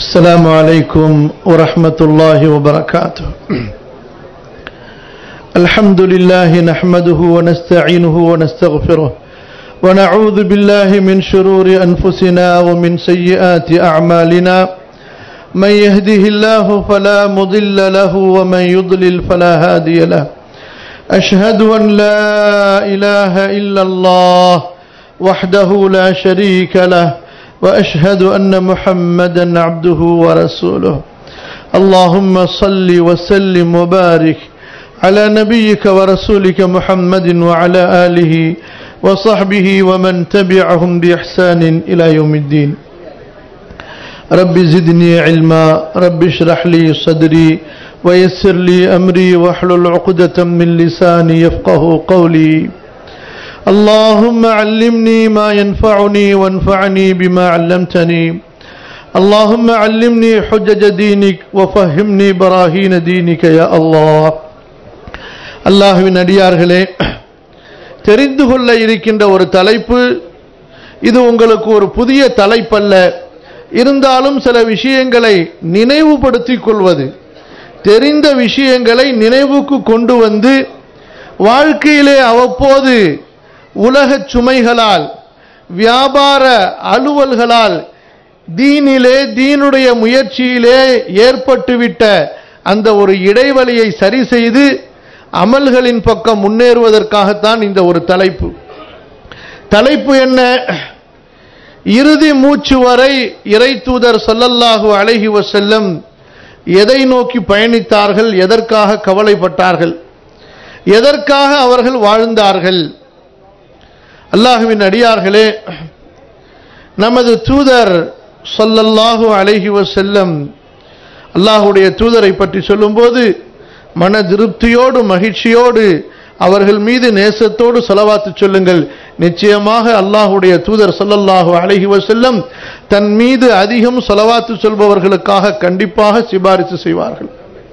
السلام عليكم ورحمة الله وبركاته الحمد لله نحمده ونستعينه ونستغفره ونعوذ بالله من شرور أنفسنا ومن سيئات أعمالنا من يهده الله فلا مضل له ومن يضلل فلا هادي له أشهد أن لا إله إلا الله وحده لا شريك له واشهد ان محمدا عبده ورسوله اللهم صل وسلم وبارك على نبيك ورسولك محمد وعلى اله وصحبه ومن تبعهم باحسان الى يوم الدين رب زدني علما رب اشرح لي صدري ويسر لي امري واحلل عقده من لساني يفقه قولي اللهم علمني ما ينفعني وانفعني بما علمتني اللهم علمني حجج دينك وفهمني براهين دينك يا الله அல்லாஹுவின் அடியார்களே தெரிந்து கொள்ள இருக்கின்ற ஒரு தலைப்பு இது உங்களுக்கு ஒரு புதிய தலைப்பல்ல இருந்தாலும் சில விஷயங்களை நினைவுபடுத்திக் கொள்வது தெரிந்த விஷயங்களை நினைவுக்கு கொண்டு வந்து வாழ்க்கையிலே அவ்வப்போது உலகச் சுமைகளால் வியாபார அலுவல்களால் தீனிலே தீனுடைய முயற்சியிலே ஏற்பட்டுவிட்ட அந்த ஒரு இடைவெளியை சரி செய்து அமல்களின் பக்கம் முன்னேறுவதற்காகத்தான் இந்த ஒரு தலைப்பு தலைப்பு என்ன இறுதி மூச்சு வரை இறை தூதர் சொல்லல்லாஹு அழகி வசல்லம் எதை நோக்கி பயணித்தார்கள் எதற்காக கவலைப்பட்டார்கள் எதற்காக அவர்கள் வாழ்ந்தார்கள் அல்லாஹுவின் அடியார்களே நமது தூதர் சொல்லல்லாஹு அழகி செல்லம் அல்லாஹுடைய தூதரை பற்றி சொல்லும்போது மன திருப்தியோடு மகிழ்ச்சியோடு அவர்கள் மீது நேசத்தோடு செலவாத்து சொல்லுங்கள் நிச்சயமாக அல்லாஹுடைய தூதர் சொல்லல்லாஹு அழகி செல்லம் தன் மீது அதிகம் செலவாத்து சொல்பவர்களுக்காக கண்டிப்பாக சிபாரிசு செய்வார்கள்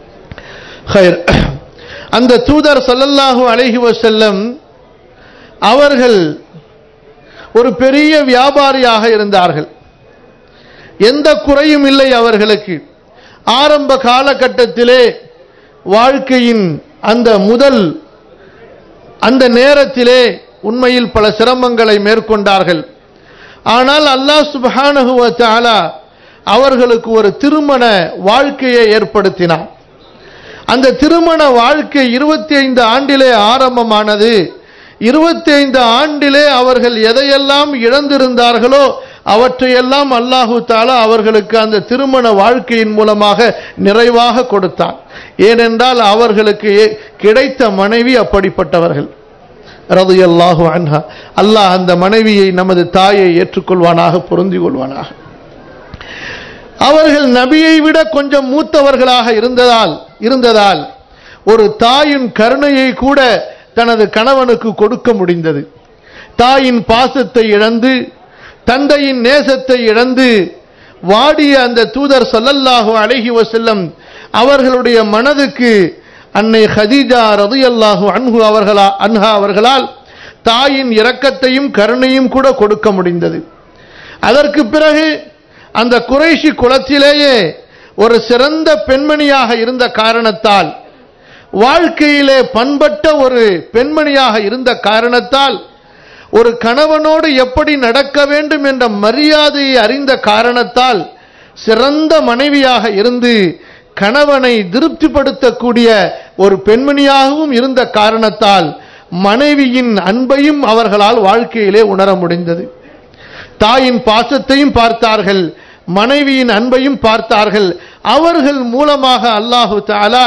அந்த தூதர் சொல்லல்லாஹு அழகி செல்லம் அவர்கள் ஒரு பெரிய வியாபாரியாக இருந்தார்கள் எந்த குறையும் இல்லை அவர்களுக்கு ஆரம்ப காலகட்டத்திலே வாழ்க்கையின் அந்த முதல் அந்த நேரத்திலே உண்மையில் பல சிரமங்களை மேற்கொண்டார்கள் ஆனால் அல்லாஹ் சுபஹானஹுவ தாலா அவர்களுக்கு ஒரு திருமண வாழ்க்கையை ஏற்படுத்தினார் அந்த திருமண வாழ்க்கை இருபத்தி ஐந்து ஆண்டிலே ஆரம்பமானது இருபத்தி ஐந்து ஆண்டிலே அவர்கள் எதையெல்லாம் இழந்திருந்தார்களோ அவற்றையெல்லாம் அல்லாஹு தாலா அவர்களுக்கு அந்த திருமண வாழ்க்கையின் மூலமாக நிறைவாக கொடுத்தான் ஏனென்றால் அவர்களுக்கு கிடைத்த மனைவி அப்படிப்பட்டவர்கள் ரது அல்லாஹு அன்ஹா அல்லாஹ் அந்த மனைவியை நமது தாயை ஏற்றுக்கொள்வானாக பொருந்தி கொள்வானாக அவர்கள் நபியை விட கொஞ்சம் மூத்தவர்களாக இருந்ததால் இருந்ததால் ஒரு தாயின் கருணையை கூட தனது கணவனுக்கு கொடுக்க முடிந்தது தாயின் பாசத்தை இழந்து தந்தையின் நேசத்தை இழந்து வாடிய அந்த தூதர் சல்லல்லாஹு அழகி வசல்லம் அவர்களுடைய மனதுக்கு அன்னை ஹதீஜா ரது அல்லாஹு அன்ஹு அவர்களா அன்ஹா அவர்களால் தாயின் இரக்கத்தையும் கருணையும் கூட கொடுக்க முடிந்தது அதற்கு பிறகு அந்த குறைஷி குலத்திலேயே ஒரு சிறந்த பெண்மணியாக இருந்த காரணத்தால் வாழ்க்கையிலே பண்பட்ட ஒரு பெண்மணியாக இருந்த காரணத்தால் ஒரு கணவனோடு எப்படி நடக்க வேண்டும் என்ற மரியாதையை அறிந்த காரணத்தால் சிறந்த மனைவியாக இருந்து கணவனை திருப்திப்படுத்தக்கூடிய ஒரு பெண்மணியாகவும் இருந்த காரணத்தால் மனைவியின் அன்பையும் அவர்களால் வாழ்க்கையிலே உணர முடிந்தது தாயின் பாசத்தையும் பார்த்தார்கள் மனைவியின் அன்பையும் பார்த்தார்கள் அவர்கள் மூலமாக அல்லாஹு தாலா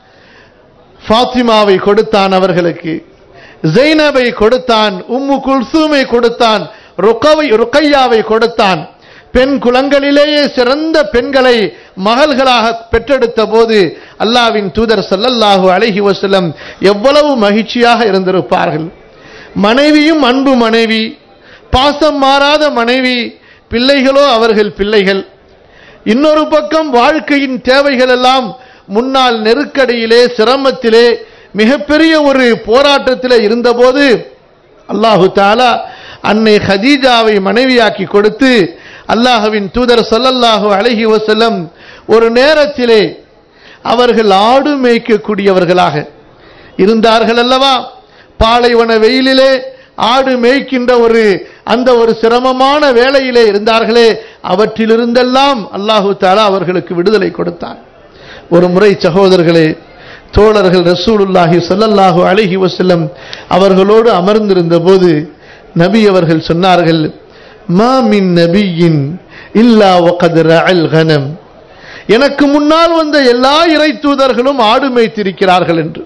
ஃபாத்திமாவை கொடுத்தான் அவர்களுக்கு ஜெய்னபை கொடுத்தான் உம்மு குல்சூமை கொடுத்தான் ருக்கவை ருக்கையாவை கொடுத்தான் பெண் குலங்களிலேயே சிறந்த பெண்களை மகள்களாக பெற்றெடுத்த போது அல்லாவின் தூதர் சல்லல்லாஹு அழகி வசலம் எவ்வளவு மகிழ்ச்சியாக இருந்திருப்பார்கள் மனைவியும் அன்பு மனைவி பாசம் மாறாத மனைவி பிள்ளைகளோ அவர்கள் பிள்ளைகள் இன்னொரு பக்கம் வாழ்க்கையின் தேவைகள் எல்லாம் முன்னால் நெருக்கடியிலே சிரமத்திலே மிகப்பெரிய ஒரு போராட்டத்தில் இருந்தபோது அல்லாஹு தாலா அன்னை ஹதீஜாவை மனைவியாக்கி கொடுத்து அல்லாஹ்வின் தூதர் ஸல்லல்லாஹு அலைஹி வஸல்லம் ஒரு நேரத்திலே அவர்கள் ஆடு மேய்க்கக்கூடியவர்களாக இருந்தார்கள் அல்லவா பாலைவன வெயிலிலே ஆடு மேய்க்கின்ற ஒரு அந்த ஒரு சிரமமான வேளையிலே இருந்தார்களே அவற்றிலிருந்தெல்லாம் அல்லாஹு தாலா அவர்களுக்கு விடுதலை கொடுத்தான் ஒரு முறை சகோதரர்களே தோழர்கள் ரசூலுல்லாஹி ஸல்லல்லாஹு அலைஹி வஸல்லம் அவர்களோடு அமர்ந்திருந்த போது நபி அவர்கள் சொன்னார்கள் மா மின் நபியின் இல்லா வகத் ரஅல் கனம் எனக்கு முன்னால் வந்த எல்லா இறை தூதர்களும் ஆடு மேய்த்திருக்கிறார்கள் என்று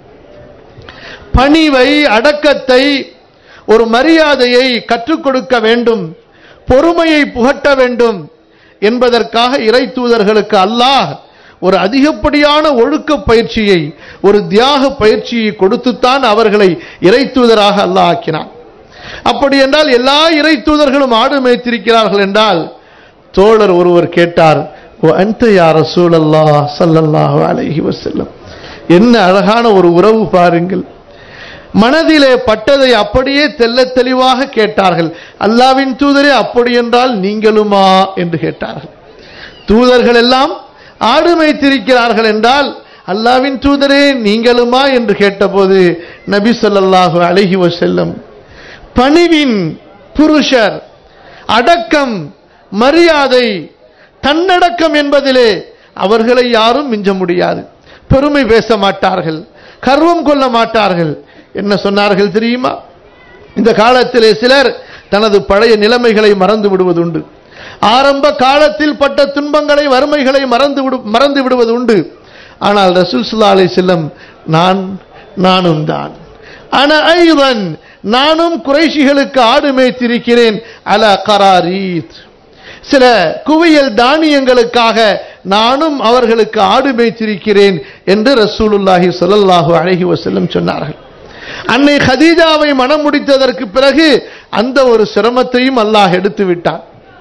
பணிவை அடக்கத்தை ஒரு மரியாதையை கற்றுக் கொடுக்க வேண்டும் பொறுமையை புகட்ட வேண்டும் என்பதற்காக இறை தூதர்களுக்கு அல்லாஹ் ஒரு அதிகப்படியான ஒழுக்க பயிற்சியை ஒரு தியாக பயிற்சியை கொடுத்துத்தான் அவர்களை இறை தூதராக அல்லாஹ் ஆக்கினான் அப்படி என்றால் எல்லா இறை தூதர்களும் ஆடு மேய்த்திருக்கிறார்கள் என்றால் தோழர் ஒருவர் கேட்டார் ஓ அன்த யா ரசூலல்லாஹ் ஸல்லல்லாஹு அலைஹி வஸல்லம் என்ன அழகான ஒரு உறவு பாருங்கள் மனதிலே பட்டதை அப்படியே தெள்ளத் தெளிவாக கேட்டார்கள் அல்லாவின் தூதரே அப்படி என்றால் நீங்களுமா என்று கேட்டார்கள் தூதர்கள் எல்லாம் ஆடு மேய்த்திருக்கிறார்கள் என்றால் அல்லாவின் தூதரே நீங்களுமா என்று கேட்டபோது நபி ஸல்லல்லாஹு அலைஹி வஸல்லம் பணிவின் புருஷர் அடக்கம் மரியாதை தன்னடக்கம் என்பதிலே அவர்களை யாரும் மிஞ்ச முடியாது பெருமை பேச மாட்டார்கள் கர்வம் கொள்ள மாட்டார்கள் என்ன சொன்னார்கள் தெரியுமா இந்த காலத்திலே சிலர் தனது பழைய நிலைமைகளை மறந்து விடுவதுண்டு ஆரம்ப காலத்தில் பட்ட துன்பங்களை வறுமைகளை மறந்து விடு மறந்து விடுவது உண்டு ஆனால் ரசூல் சுல்லா அலி செல்லம் நான் நானும் தான் அன ஐவன் நானும் குறைஷிகளுக்கு ஆடு மேய்த்திருக்கிறேன் அல கராரீத் சில குவியல் தானியங்களுக்காக நானும் அவர்களுக்கு ஆடு மேய்த்திருக்கிறேன் என்று ரசூலுல்லாஹி ஸல்லல்லாஹு அலைஹி வஸல்லம் சொன்னார்கள் அன்னை ஹதீஜாவை மனம் முடித்ததற்கு பிறகு அந்த ஒரு சிரமத்தையும் அல்லாஹ் எடுத்து விட்டான்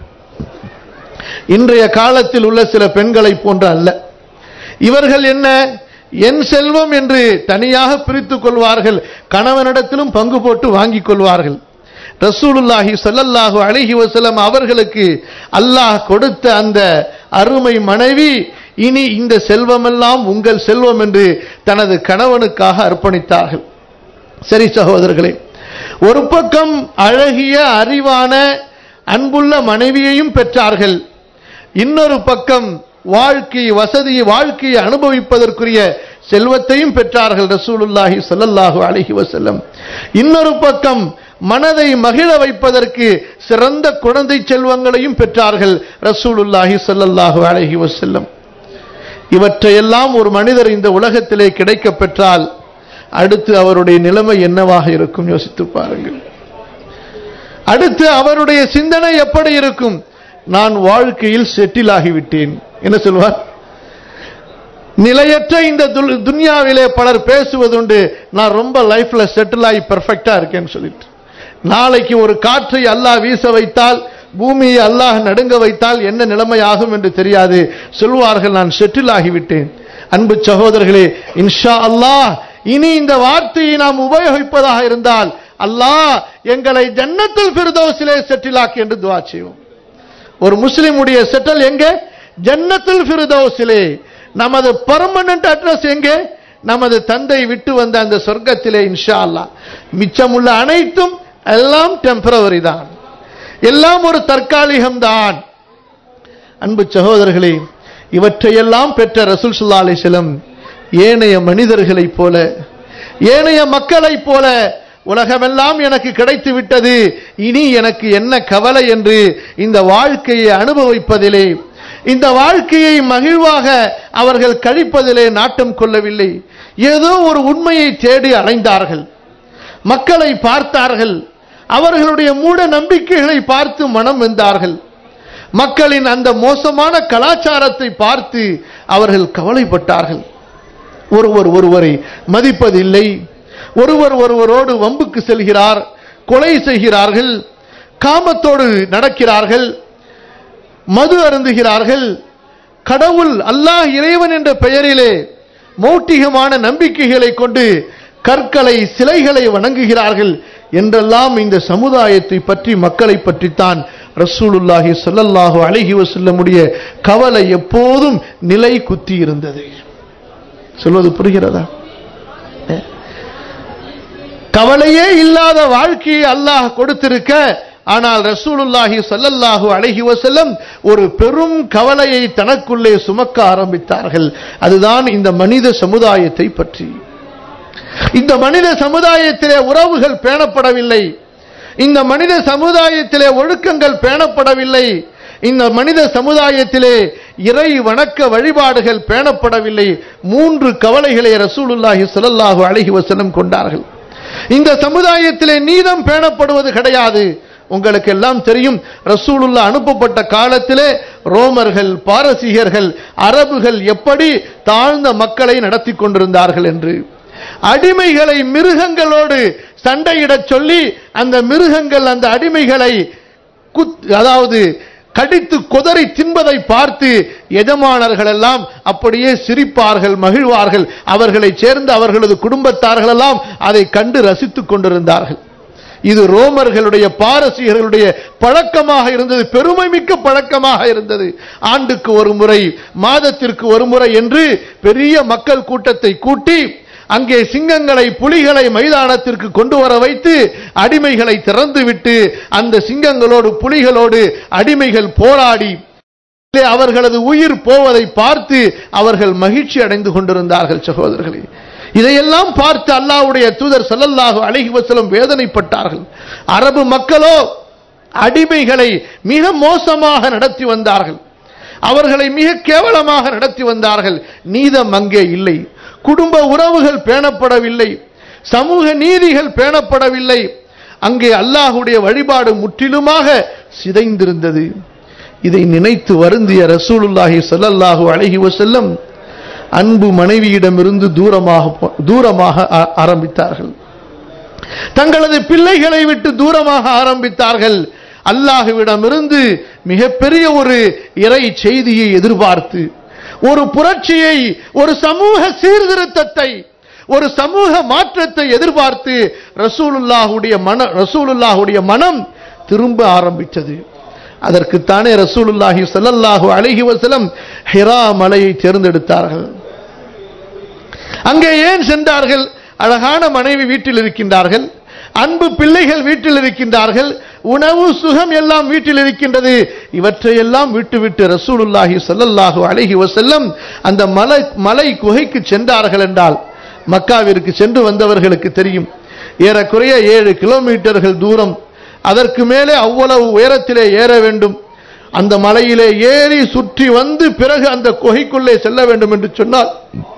இன்றைய காலத்தில் உள்ள சில பெண்களை போன்ற அல்ல இவர்கள் என்ன என் செல்வம் என்று தனியாக பிரித்துக் கொள்வார்கள் கணவனிடத்திலும் பங்கு போட்டு வாங்கிக் கொள்வார்கள் ரசூலுல்லாஹி ஸல்லல்லாஹு அலைஹி வஸல்லம் அவர்களுக்கு அல்லாஹ் கொடுத்த அந்த அருமை மனைவி இனி இந்த செல்வமெல்லாம் உங்கள் செல்வம் என்று தனது கணவனுக்காக அர்ப்பணித்தார்கள் சரி சகோதரர்களே ஒரு பக்கம் அழகிய அறிவான அன்புள்ள மனைவியையும் பெற்றார்கள் இன்னொரு பக்கம் வாழ்க்கை வசதி வாழ்க்கையை அனுபவிப்பதற்குரிய செல்வத்தையும் பெற்றார்கள் ரசூலுல்லாஹி ஸல்லல்லாஹு அலைஹி வஸல்லம் இன்னொரு பக்கம் மனதை மகிழ வைப்பதற்கு சிறந்த குழந்தை செல்வங்களையும் பெற்றார்கள் ரசூலுல்லாஹி ஸல்லல்லாஹு அலைஹி வஸல்லம் இவற்றையெல்லாம் ஒரு மனிதர் இந்த உலகத்திலே கிடைக்க பெற்றால் அடுத்து அவருடைய நிலைமை என்னவாக இருக்கும் யோசித்து பாருங்கள் அடுத்து அவருடைய சிந்தனை எப்படி இருக்கும் நான் வாழ்க்கையில் செட்டில் ஆகிவிட்டேன் என்ன சொல்வார் நிலையற்ற இந்த துல்- துன்யாவிலே பலர் பேசுவதுண்டு நான் ரொம்ப லைஃப்ல செட்டில் ஆகி பெர்ஃபெக்டா இருக்கேன்னு சொல்லிட்டு நாளைக்கு ஒரு காற்றை அல்லாஹ் வீச வைத்தால் பூமியை அல்லாஹ் நடுங்க வைத்தால் என்ன நிலைமை ஆகும் என்று தெரியாது சொல்வார்கள் நான் செட்டில் ஆகிவிட்டேன் அன்பு சகோதரர்களே இன்ஷா அல்லாஹ் இனி இந்த வார்த்தையை நாம் உபயோகிப்பதாக இருந்தால் அல்லாஹ் எங்களை ஜன்னத்துல் ஃபிர்தௌஸிலே செட்டில் ஆக்கி என்று துவா செய்வோம் ஒரு முஸ்லிமுடைய செட்டல் எங்கே ஜன்னத்துல் ஃபிர்தௌஸிலே நமது பர்மனன்ட் அட்ரஸ் எங்கே நமது தந்தை விட்டு வந்த அந்த சொர்க்கத்திலே இன்ஷா அல்லாஹ் மிச்சமுள்ள அனைத்தும் எல்லாம் டெம்பரவரி தான் எல்லாம் ஒரு தற்காலிகம் தான் அன்பு சகோதரர்களே இவற்றையெல்லாம் பெற்ற ரசூல் ஸல்லல்லாஹு அலைஹி வஸல்லம் ஏனைய மனிதர்களைப் போல ஏனைய மக்களைப் போல உலகமெல்லாம் எனக்கு கிடைத்து விட்டது இனி எனக்கு என்ன கவலை என்று இந்த வாழ்க்கையை அனுபவிப்பதிலே இந்த வாழ்க்கையை மகிழ்வாக அவர்கள் கழிப்பதிலே நாட்டம் கொள்ளவில்லை ஏதோ ஒரு உண்மையை தேடி அலைந்தார்கள் மக்களை பார்த்தார்கள் அவர்களுடைய மூட நம்பிக்கைகளை பார்த்து மனம் வெந்தார்கள் மக்களின் அந்த மோசமான கலாச்சாரத்தை பார்த்து அவர்கள் கவலைப்பட்டார்கள் ஒருவர் ஒருவரை மதிப்பதில்லை ஒருவர் ஒருவரோடு வம்புக்கு செல்கிறார் கொலை செய்கிறார்கள் காமத்தோடு நடக்கிறார்கள் மது அருந்துகிறார்கள் கடவுள் அல்லாஹ் இறைவன் என்ற பெயரிலே மௌட்டிகமான நம்பிக்கைகளை கொண்டு கற்களை சிலைகளை வணங்குகிறார்கள் என்றெல்லாம் இந்த சமுதாயத்தை பற்றி மக்களை பற்றித்தான் ரசூலுல்லாஹி ஸல்லல்லாஹு அலைஹி வஸல்லமுடைய கவலை எப்போதும் நிலை குத்தி இருந்தது சொல்வது புரிகிறதா கவலையே இல்லாத வாழ்க்கையை அல்லாஹ் கொடுத்திருக்க ஆனால் ரசூலுல்லாஹி ஸல்லல்லாஹு அலைஹி வஸல்லம் ஒரு பெரும் கவலையை தனக்குள்ளே சுமக்க ஆரம்பித்தார்கள் அதுதான் இந்த மனித சமுதாயத்தை பற்றி இந்த மனித சமுதாயத்திலே உறவுகள் பேணப்படவில்லை இந்த மனித சமுதாயத்திலே ஒழுக்கங்கள் பேணப்படவில்லை இந்த மனித சமுதாயத்திலே இறை வணக்க வழிபாடுகள் பேணப்படவில்லை மூன்று கவலைகளை ரசூலுல்லாஹி ஸல்லல்லாஹு அலைஹி வஸல்லம் கொண்டார்கள் இந்த சமுதாயத்திலே நீதம் பேணப்படுவது கிடையாது உங்களுக்கு எல்லாம் தெரியும் ரசூலுல்லா அனுப்பப்பட்ட காலத்திலே ரோமர்கள் பாரசீகர்கள் அரபுகள் எப்படி தாழ்ந்த மக்களை நடத்தி கொண்டிருந்தார்கள் என்று அடிமைகளை மிருகங்களோடு சண்டையிடச் சொல்லி அந்த மிருகங்கள் அந்த அடிமைகளை குத் அதாவது கடித்து கொதறி தின்பதை பார்த்து எஜமானர்கள் எல்லாம் அப்படியே சிரிப்பார்கள் மகிழ்வார்கள் அவர்களை சேர்ந்த அவர்களது குடும்பத்தார்கள் எல்லாம் அதை கண்டு ரசித்துக் கொண்டிருந்தார்கள் இது ரோமர்களுடைய பாரசீகர்களுடைய பழக்கமாக இருந்தது பெருமை மிக்க பழக்கமாக இருந்தது ஆண்டுக்கு ஒரு முறை மாதத்திற்கு ஒரு முறை என்று பெரிய மக்கள் கூட்டத்தை கூட்டி அங்கே சிங்கங்களை புலிகளை மைதானத்திற்கு கொண்டு வர வைத்து அடிமைகளை திறந்துவிட்டு அந்த சிங்கங்களோடு புலிகளோடு அடிமைகள் போராடி அவர்களது உயிர் போவதை பார்த்து அவர்கள் மகிழ்ச்சி அடைந்து கொண்டிருந்தார்கள் சகோதரர்களே இதையெல்லாம் பார்த்து அல்லாஹ்வுடைய தூதர் ஸல்லல்லாஹு அலைஹி வஸல்லம் வேதனைப்பட்டார்கள் அரபு மக்களோ அடிமைகளை மிக மோசமாக நடத்தி வந்தார்கள் அவர்களை மிக கேவலமாக நடத்தி வந்தார்கள் நீதம் அங்கே இல்லை குடும்ப உறவுகள் பேணப்படவில்லை சமூக நீதிகள் பேணப்படவில்லை அங்கே அல்லாஹுடைய வழிபாடு முற்றிலுமாக சிதைந்திருந்தது இதை நினைத்து வருந்திய ரசூலுல்லாஹி ஸல்லல்லாஹு அலைஹி வஸல்லம் அன்பு மனைவியிடமிருந்து தூரமாக போ- தூரமாக ஆ- ஆரம்பித்தார்கள் தங்களது பிள்ளைகளை விட்டு தூரமாக ஆரம்பித்தார்கள் அல்லாஹுவிடமிருந்து மிகப்பெரிய ஒரு இறை செய்தியை எதிர்பார்த்து ஒரு புரட்சியை ஒரு சமூக சீர்திருத்தத்தை ஒரு சமூக மாற்றத்தை எதிர்பார்த்து ரசூலுல்லாஹுடைய மன ரசூலுல்லாஹுடைய மனம் திரும்ப ஆரம்பித்தது அதற்குத்தானே ரசூலுல்லாஹி ஸல்லல்லாஹு அலைஹி வஸல்லம் ஹிரா மலையை தேர்ந்தெடுத்தார்கள் அங்கே ஏன் சென்றார்கள் அழகான மனைவி வீட்டில் இருக்கின்றார்கள் அன்பு பிள்ளைகள் வீட்டில் இருக்கின்றார்கள் உணவு சுகம் எல்லாம் வீட்டில் இருக்கின்றது இவற்றையெல்லாம் விட்டுவிட்டு ரசூலுல்லாஹி ஸல்லல்லாஹு அலைஹி வஸல்லம் அந்த மலை மலை குகைக்கு சென்றார்கள் என்றால் மக்காவிற்கு சென்று வந்தவர்களுக்கு தெரியும் ஏறக்குறைய ஏழு கிலோமீட்டர்கள் தூரம் அதற்கு மேலே அவ்வளவு உயரத்திலே ஏற வேண்டும் அந்த மலையிலே ஏறி சுற்றி வந்து பிறகு அந்த குகைக்குள்ளே செல்ல வேண்டும் என்று சொன்னால்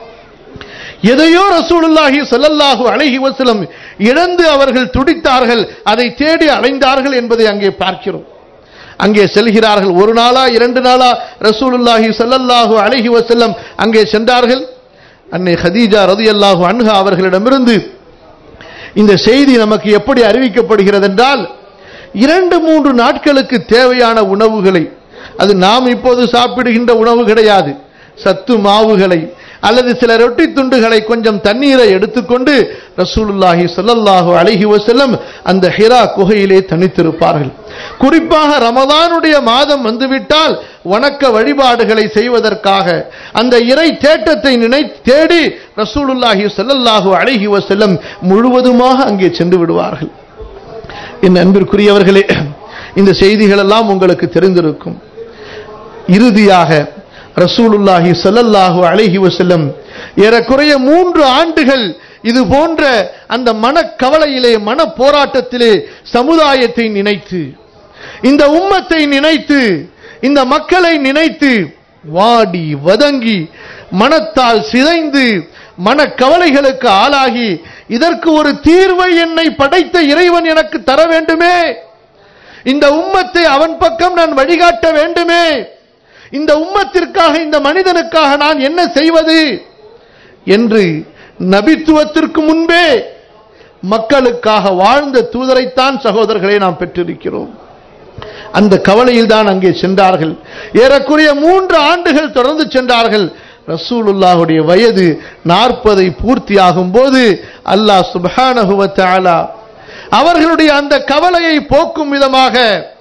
எதையோ ரசூலுல்லாஹி ஸல்லல்லாஹு அலைஹி வஸல்லம் இழந்து அவர்கள் துடித்தார்கள் அதை தேடி அலைந்தார்கள் என்பதை அங்கே பார்க்கிறோம் அங்கே செல்கிறார்கள் ஒரு நாளா இரண்டு நாளா ரசூலுல்லாஹி ஸல்லல்லாஹு அலைஹி வஸல்லம் அங்கே சென்றார்கள் அன்னை ஹதீஜா ரலியல்லாஹு அன்ஹா அவர்களிடமிருந்து இந்த செய்தி நமக்கு எப்படி அறிவிக்கப்படுகிறது என்றால் இரண்டு மூன்று நாட்களுக்கு தேவையான உணவுகளை அது நாம் இப்போது சாப்பிடுகின்ற உணவு கிடையாது சத்து மாவுகளை அல்லது சில ரொட்டி துண்டுகளை கொஞ்சம் தண்ணீரை எடுத்துக்கொண்டு ரசூலுல்லாஹி ஸல்லல்லாஹு அலைஹி வஸல்லம் அந்த ஹிரா குகையிலே தனித்திருப்பார்கள் குறிப்பாக ரமதானுடைய மாதம் வந்துவிட்டால் வணக்க வழிபாடுகளை செய்வதற்காக அந்த இறை தேட்டத்தை நினை தேடி ரசூலுல்லாஹி ஸல்லல்லாஹு அலைஹி வஸல்லம் முழுவதுமாக அங்கே சென்று விடுவார்கள் என் அன்பிற்குரியவர்களே இந்த செய்திகள் எல்லாம் உங்களுக்கு தெரிந்திருக்கும் இறுதியாக ரசூலுல்லாஹி ஸல்லல்லாஹு அலைஹி வஸல்லம் ஏறக்குறைய மூன்று ஆண்டுகள் இது போன்ற அந்த மனக்கவலையிலே மன போராட்டத்திலே சமுதாயத்தை நினைத்து இந்த உம்மத்தை நினைத்து இந்த மக்களை நினைத்து வாடி வதங்கி மனத்தால் சிதைந்து மனக்கவலைகளுக்கு ஆளாகி இதற்கு ஒரு தீர்வை என்னை படைத்த இறைவன் எனக்கு தர வேண்டுமே இந்த உம்மத்தை அவன் பக்கம் நான் வழிகாட்ட வேண்டுமே இந்த உம்மத்திற்காக இந்த மனிதனுக்காக நான் என்ன செய்வது என்று நபித்துவத்திற்கு முன்பே மக்களுக்காக வாழ்ந்த தூதரைத்தான் சகோதரர்களை நாம் பெற்றிருக்கிறோம் அந்த கவலையில் தான் அங்கே சென்றார்கள் ஏறக்குறைய மூன்று ஆண்டுகள் தொடர்ந்து சென்றார்கள் ரசூலுல்லாஹுடைய வயது நாற்பதை பூர்த்தியாகும் போது அல்லாஹ் சுப்ஹானஹு வ தஆலா அவர்களுடைய அந்த கவலையை போக்கும் விதமாக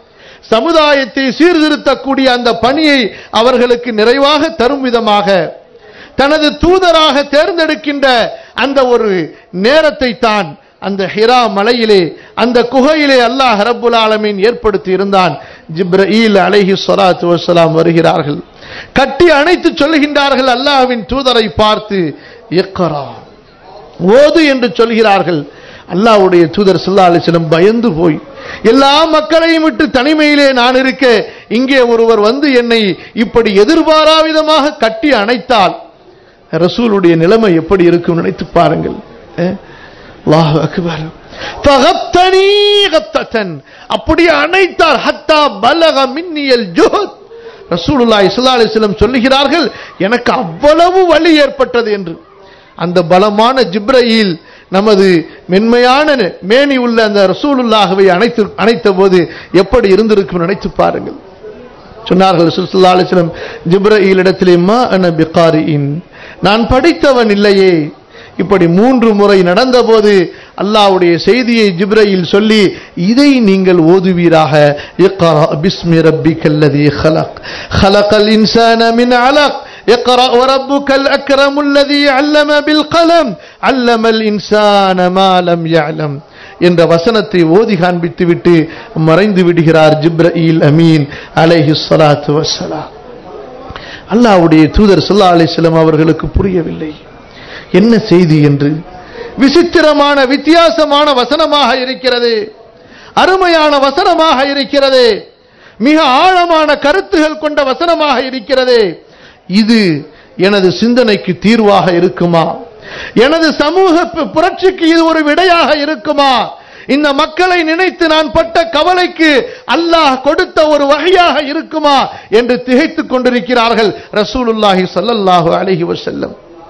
சமுதாயத்தை சீர்திருத்தக்கூடிய அந்த பணியை அவர்களுக்கு நிறைவாக தரும் விதமாக தனது தூதராக தேர்ந்தெடுக்கின்ற அந்த ஒரு நேரத்தை தான் அந்த ஹிரா மலையிலே அந்த குகையிலே அல்லாஹ் ரப்புல் ஆலமீன் ஏற்படுத்தி இருந்தான் ஜிப்ரஈல் அலைஹி ஸலாத்து வஸலாம் வருகிறார்கள் கட்டி அணைத்து சொல்லுகின்றார்கள் அல்லாஹ்வின் தூதரை பார்த்து இக்ரா ஓது என்று சொல்கிறார்கள் அல்லாஹ்வுடைய தூதர் ஸல்லல்லாஹு அலைஹி வஸல்லம் பயந்து போய் எல்லா மக்களையும் விட்டு தனிமையிலே நான் இருக்க இங்கே ஒருவர் வந்து என்னை இப்படி எதிர்பாரா விதமாக கட்டி அணைத்தால் ரசூலுடைய நிலைமை எப்படி இருக்கும் நினைத்து பாருங்கள் அஹ்? அல்லாஹ் அக்பர் ஃபகத்தனி கத்தத்தன் அப்படியே அணைத்தார் ஹத்தா பலக மின்னியல் ஜுஹத் ரசூலுல்லாஹி ஸல்லல்லாஹு அலைஹி வஸல்லம் சொல்லுகிறார்கள் எனக்கு அவ்வளவு வலி ஏற்பட்டது என்று அந்த பலமான ஜிப்ரயில் நமது மென்மையான மேனி உள்ள அந்த ரசூலுல்லாஹவை அணைத்து அணைத்த போது எப்படி இருந்திருக்கும் நினைத்து பாருங்கள் சொன்னார்கள் ரசூல் ஸல்லல்லாஹு அலைஹி வஸல்லம் ஜிப்ரயில் இடத்திலே மா அன பிகாரியின் நான் படித்தவன் இல்லையே இப்படி மூன்று முறை நடந்தபோது அல்லாஹ்வுடைய செய்தியை ஜிப்ரயில் சொல்லி இதை நீங்கள் ஓதுவீராக இக்ரா பிஸ்மி ரப்பிக்கல்லதி خلق خلق الانسان من علق اقرا وربك الاكرم الذي علم بالقلم علم الانسان ما لم يعلم என்ற வசனத்தை ஓதி காண்பித்து விட்டு மறைந்து விடுகிறார் ஜிப்ரயில் அமீன் அலைஹி ஸலாத்து வஸ்ஸலாம் அல்லாஹ்வுடைய தூதர் ஸல்லல்லாஹு அலைஹி வஸல்லம் அவர்களுக்கு புரியவில்லை என்ன செய்தி என்று விசித்திரமான வித்தியாசமான வசனமாக இருக்கிறது அருமையான வசனமாக இருக்கிறது மிக ஆழமான கருத்துகள் கொண்ட வசனமாக இருக்கிறது இது எனது சிந்தனைக்கு தீர்வாக இருக்குமா எனது சமூக பு- புரட்சிக்கு இது ஒரு விடையாக இருக்குமா இந்த மக்களை நினைத்து நான் பட்ட கவலைக்கு அல்லாஹ் கொடுத்த ஒரு வகையாக இருக்குமா என்று திகைத்துக் கொண்டிருக்கிறார்கள் ரசூலுல்லாஹி ஸல்லல்லாஹு அலைஹி வஸல்லம்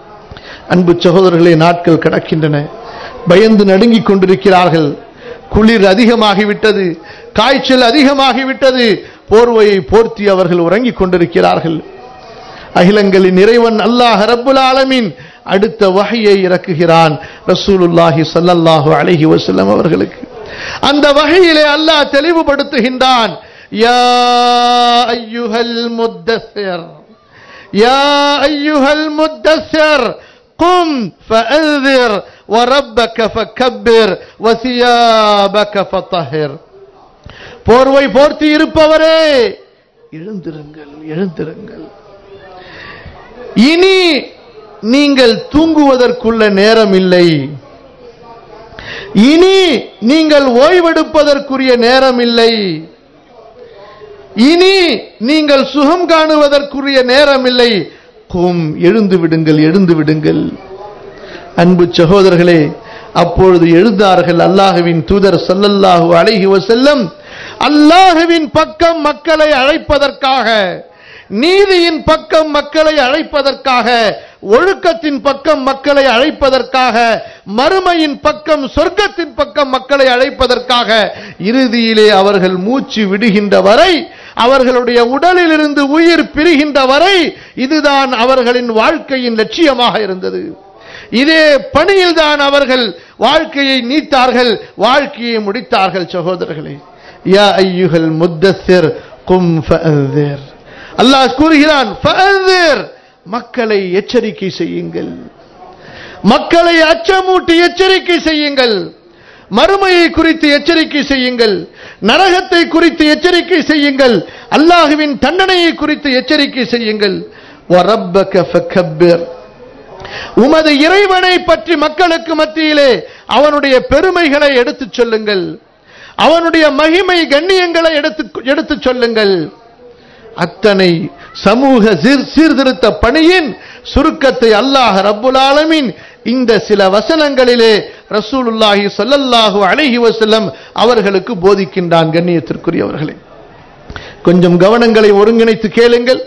அன்பு சகோதரர்களே நாட்கள் கடக்கின்றன பயந்து நடுங்கிக் கொண்டிருக்கிறார்கள் குளிர் அதிகமாகிவிட்டது காய்ச்சல் அதிகமாகிவிட்டது போர்வையை போர்த்தி அவர்கள் உறங்கிக் கொண்டிருக்கிறார்கள் அகிலங்களின் இறைவன் அல்லாஹ் ரப்புல் ஆலமீன் அடுத்த வகையை இறக்குகிறான் ரசூலுல்லாஹி ஸல்லல்லாஹு அலைஹி வஸல்லம் அவர்களுக்கு அந்த வகையிலே அல்லாஹ் தெளிவுபடுத்துகின்றான் யா ஐயுஹல் முத்தஸிர் يا أيها المدثر قم فأنذر وربك فكبر وثيابك فطهر போர்வை போர்த்தி இருப்பவரே எழுந்திருங்கள் எழுந்திருங்கள் இனி நீங்கள் தூங்குவதற்குள்ள நேரம் இல்லை இனி நீங்கள் ஓய்வெடுப்பதற்குரிய நேரம் இல்லை இனி நீங்கள் சுகம் காணுவதற்குரிய நேரம் இல்லை கும் எழுந்து விடுங்கள் எழுந்து விடுங்கள் அன்பு சகோதரர்களே அப்பொழுது எழுந்தார்கள் அல்லாஹுவின் தூதர் ஸல்லல்லாஹு அலைஹி வஸல்லம் அல்லாஹுவின் பக்கம் மக்களை அழைப்பதற்காக நீதியின் பக்கம் மக்களை அழைப்பதற்காக ஒழுக்கத்தின் பக்கம் மக்களை அழைப்பதற்காக மறுமையின் பக்கம் சொர்க்கத்தின் பக்கம் மக்களை அழைப்பதற்காக இறுதியிலே அவர்கள் மூச்சு விடுகின்ற வரை அவர்களுடைய உடலில் இருந்து உயிர் பிரிகின்ற வரை இதுதான் அவர்களின் வாழ்க்கையின் லட்சியமாக இருந்தது இதே பணியில்தான் அவர்கள் வாழ்க்கையை நீத்தார்கள் வாழ்க்கையை முடித்தார்கள் சகோதரர்களே யா ஐயுகல் முத்தஸிர் கும் ஃபஅன்திர் அல்லாஹ் கூறுகிறான் ஃபஅன்திர் மக்களை எச்சரிக்கை செய்யுங்கள் மக்களை அச்சமூட்டி எச்சரிக்கை செய்யுங்கள் மறுமையை குறித்து எச்சரிக்கை செய்யுங்கள் நரகத்தை குறித்து எச்சரிக்கை செய்யுங்கள் அல்லாஹுவின் தண்டனையை குறித்து எச்சரிக்கை செய்யுங்கள் وَرَبَّكَ فَكَبِّرْ உமது இறைவனை பற்றி மக்களுக்கு மத்தியிலே அவனுடைய பெருமைகளை எடுத்துச் சொல்லுங்கள் அவனுடைய மகிமை கண்ணியங்களை எடுத்து எடுத்துச் சொல்லுங்கள் அத்தனை சமூக சீர் சீர்திருத்த பணியின் சுருக்கத்தை அல்லாஹ் ரப்புல் ஆலமீன் இந்த சில வசனங்களிலே ரசூலுல்லாஹி ஸல்லல்லாஹு அலைஹி வஸல்லம் அவர்களுக்கு போதிக்கின்றான் கண்ணியத்திற்குரியவர்களே கொஞ்சம் கவனங்களை ஒருங்கிணைத்து கேளுங்கள்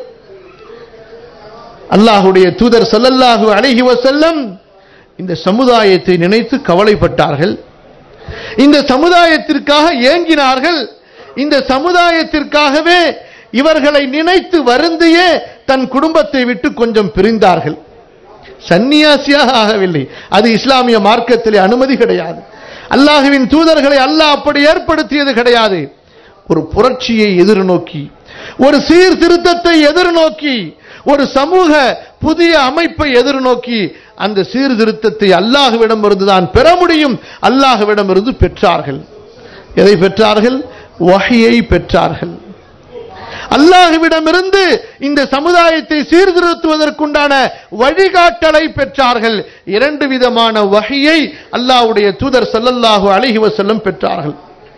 அல்லாஹுடைய தூதர் ஸல்லல்லாஹு அலைஹி வஸல்லம் இந்த சமுதாயத்தை நினைத்து கவலைப்பட்டார்கள் இந்த சமுதாயத்திற்காக ஏங்கினார்கள் இந்த சமுதாயத்திற்காகவே இவர்களை நினைத்து வருந்தியே தன் குடும்பத்தை விட்டு கொஞ்சம் பிரிந்தார்கள் சந்நியாசியாக ஆகவில்லை அது இஸ்லாமிய மார்க்கத்திலே அனுமதி கிடையாது அல்லாஹுவின் தூதர்களை அல்லாஹ் அப்படி ஏற்படுத்தியது கிடையாது ஒரு புரட்சியை எதிர்நோக்கி ஒரு சீர்திருத்தத்தை எதிர்நோக்கி ஒரு சமூக புதிய அமைப்பை எதிர்நோக்கி அந்த சீர்திருத்தத்தை அல்லாஹுவிடம் இருந்து தான் பெற முடியும் அல்லாஹுவிடம் இருந்து பெற்றார்கள் எதை பெற்றார்கள் வகையை பெற்றார்கள் அல்லாஹுவிடமிருந்து இந்த சமுதாயத்தை சீர்திருத்துவதற்குண்டான வழிகாட்டலை பெற்றார்கள் இரண்டு விதமான வகையை அல்லாஹ்வுடைய தூதர் ஸல்லல்லாஹு அலைஹி வஸல்லம் பெற்றார்கள்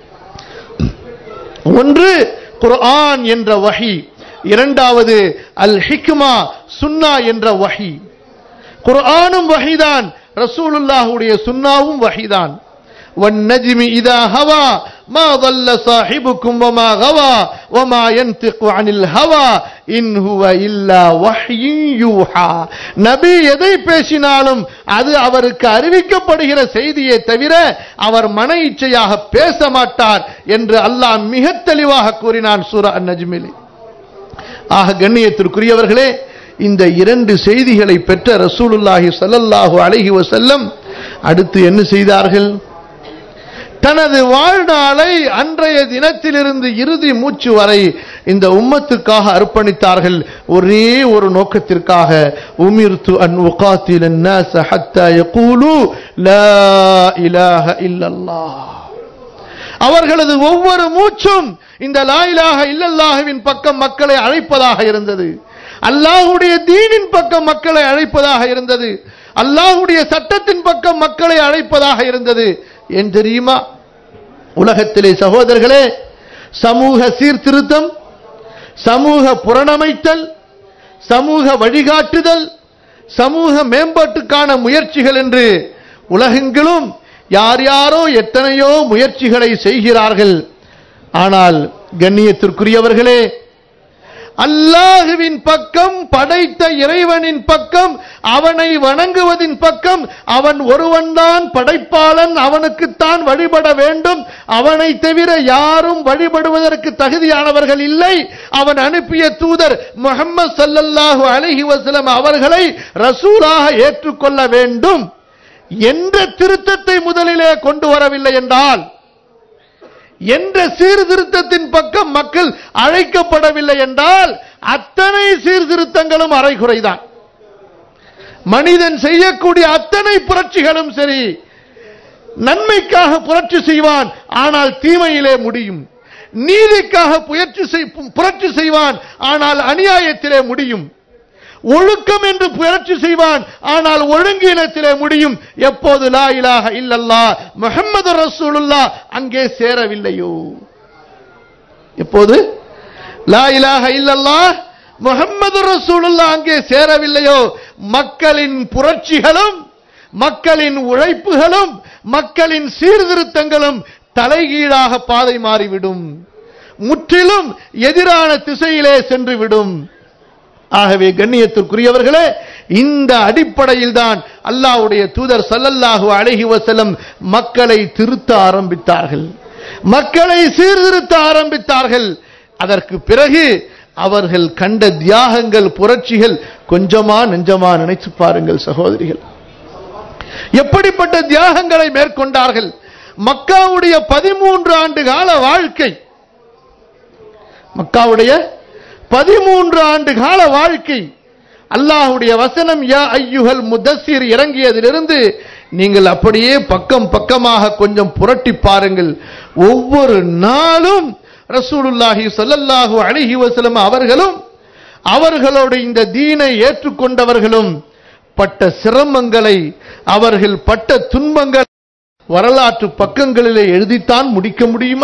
ஒன்று குர்ஆன் என்ற வஹி இரண்டாவது அல் ஹிக்மா சுன்னா என்ற வஹி குர்ஆனும் வஹிதான் ரசூலுல்லாஹுடைய சுன்னாவும் வஹிதான் والنجم إذا هوى ما ضل صاحبكم وما غوى وما ينطق عن الهوى إن هو إلا وحي يوحى நபி எதை பேசினாலும் அது அவருக்கு அறிவிக்கப்படுகிற செய்தியை தவிர அவர் மன இச்சையாக பேச மாட்டார் என்று அல்லாஹ் மிக தெளிவாக கூறினான் சூரா நஜ்மிலே ஆக கண்ணியத்திற்குரியவர்களே இந்த இரண்டு செய்திகளை பெற்ற ரசூலுல்லாஹி ஸல்லல்லாஹு அலைஹி வஸல்லம் அடுத்து என்ன செய்தார்கள் தனது வாழ்நாளை அன்றைய தினத்திலிருந்து இறுதி மூச்சு வரை இந்த உம்மத்துக்காக அர்ப்பணித்தார்கள் ஒரே ஒரு நோக்கத்திற்காக உமிர்த்து அன் உகாத்தில் الناس حتى يقولوا لا اله الا الله அவர்களது ஒவ்வொரு மூச்சும் இந்த லா இலாஹ இல்லல்லாஹுவின் பக்கம் மக்களை அழைப்பதாக இருந்தது அல்லாஹுடைய தீனின் பக்கம் மக்களை அழைப்பதாக இருந்தது அல்லாஹுடைய சட்டத்தின் பக்கம் மக்களை அழைப்பதாக இருந்தது ஏன் தெரியுமா உலகத்திலே சகோதரர்களே சமூக சீர்திருத்தம் சமூக புறணமைத்தல் சமூக வழிகாட்டுதல் சமூக மேம்பாட்டுக்கான முயற்சிகள் என்று உலகெங்கிலும் யார் யாரோ எத்தனையோ முயற்சிகளை செய்கிறார்கள் ஆனால் கண்ணியத்திற்குரியவர்களே அல்லாஹுவின் பக்கம் படைத்த இறைவனின் பக்கம் அவனை வணங்குவதின் பக்கம் அவன் ஒருவன்தான் படைப்பாளன் அவனுக்குத்தான் வழிபட வேண்டும் அவனை தவிர யாரும் வழிபடுவதற்கு தகுதியானவர்கள் இல்லை அவன் அனுப்பிய தூதர் முகமது சல்லல்லாஹு அலைஹி வஸல்லம் அவர்களை ரசூலாக ஏற்றுக்கொள்ள வேண்டும் என்ற திருத்தத்தை முதலிலே கொண்டு வரவில்லை என்றால் என்ற சீர்திருத்தத்தின் பக்கம் மக்கள் அழைக்கப்படவில்லை என்றால் அத்தனை சீர்திருத்தங்களும் அரைகுறைதான் மனிதன் செய்யக்கூடிய அத்தனை புரட்சிகளும் சரி நன்மைக்காக புரட்சி செய்வான் ஆனால் தீமையிலே முடியும் நீதிக்காக புயற்சி செய்- புரட்சி செய்வான் ஆனால் அநியாயத்திலே முடியும் ஒழுக்கம் என்று புரட்சி செய்வான் ஆனால் ஒழுங்கீனத்திலே முடியும் எப்போது லா இலாஹ இல்லல்லா முஹம்மது ரசூலுல்லா அங்கே சேரவில்லையோ எப்போது லா இலாஹ இல்லல்லா முஹம்மது ரசூலுல்லா அங்கே சேரவில்லையோ மக்களின் புரட்சிகளும் மக்களின் உழைப்புகளும் மக்களின் சீர்திருத்தங்களும் தலைகீழாக பாதை மாறிவிடும் முற்றிலும் எதிரான திசையிலே சென்றுவிடும் ஆகவே கண்ணியத்திற்குரியவர்களே இந்த அடிப்படையில் தான் அல்லாஹ்வுடைய தூதர் ஸல்லல்லாஹு அலைஹி வஸல்லம் மக்களை திருத்த ஆரம்பித்தார்கள் மக்களை சீர்திருத்த ஆரம்பித்தார்கள் அதற்கு பிறகு அவர்கள் கண்ட தியாகங்கள் புரட்சிகள் கொஞ்சமா நெஞ்சமா நினைச்சு பாருங்கள் சகோதரிகள் எப்படிப்பட்ட தியாகங்களை மேற்கொண்டார்கள் மக்காவுடைய பதிமூன்று ஆண்டு கால வாழ்க்கை மக்காவுடைய பதிமூன்று ஆண்டு கால வாழ்க்கை அல்லாஹுடைய வசனம் யா ஐயுகல் முதஸ்ஸிர் இறங்கியதிலிருந்து நீங்கள் அப்படியே பக்கம் பக்கமாக கொஞ்சம் புரட்டி பாருங்கள் ஒவ்வொரு நாளும் ரசூலுல்லாஹி ஸல்லல்லாஹு அலைஹி வஸல்லம் அவர்களும் அவர்களோடு இந்த தீனை ஏற்றுக்கொண்டவர்களும் பட்ட சிரமங்களை அவர்கள் பட்ட துன்பங்கள் வரலாற்று பக்கங்களிலே எழுதித்தான் முடிக்க முடியுமா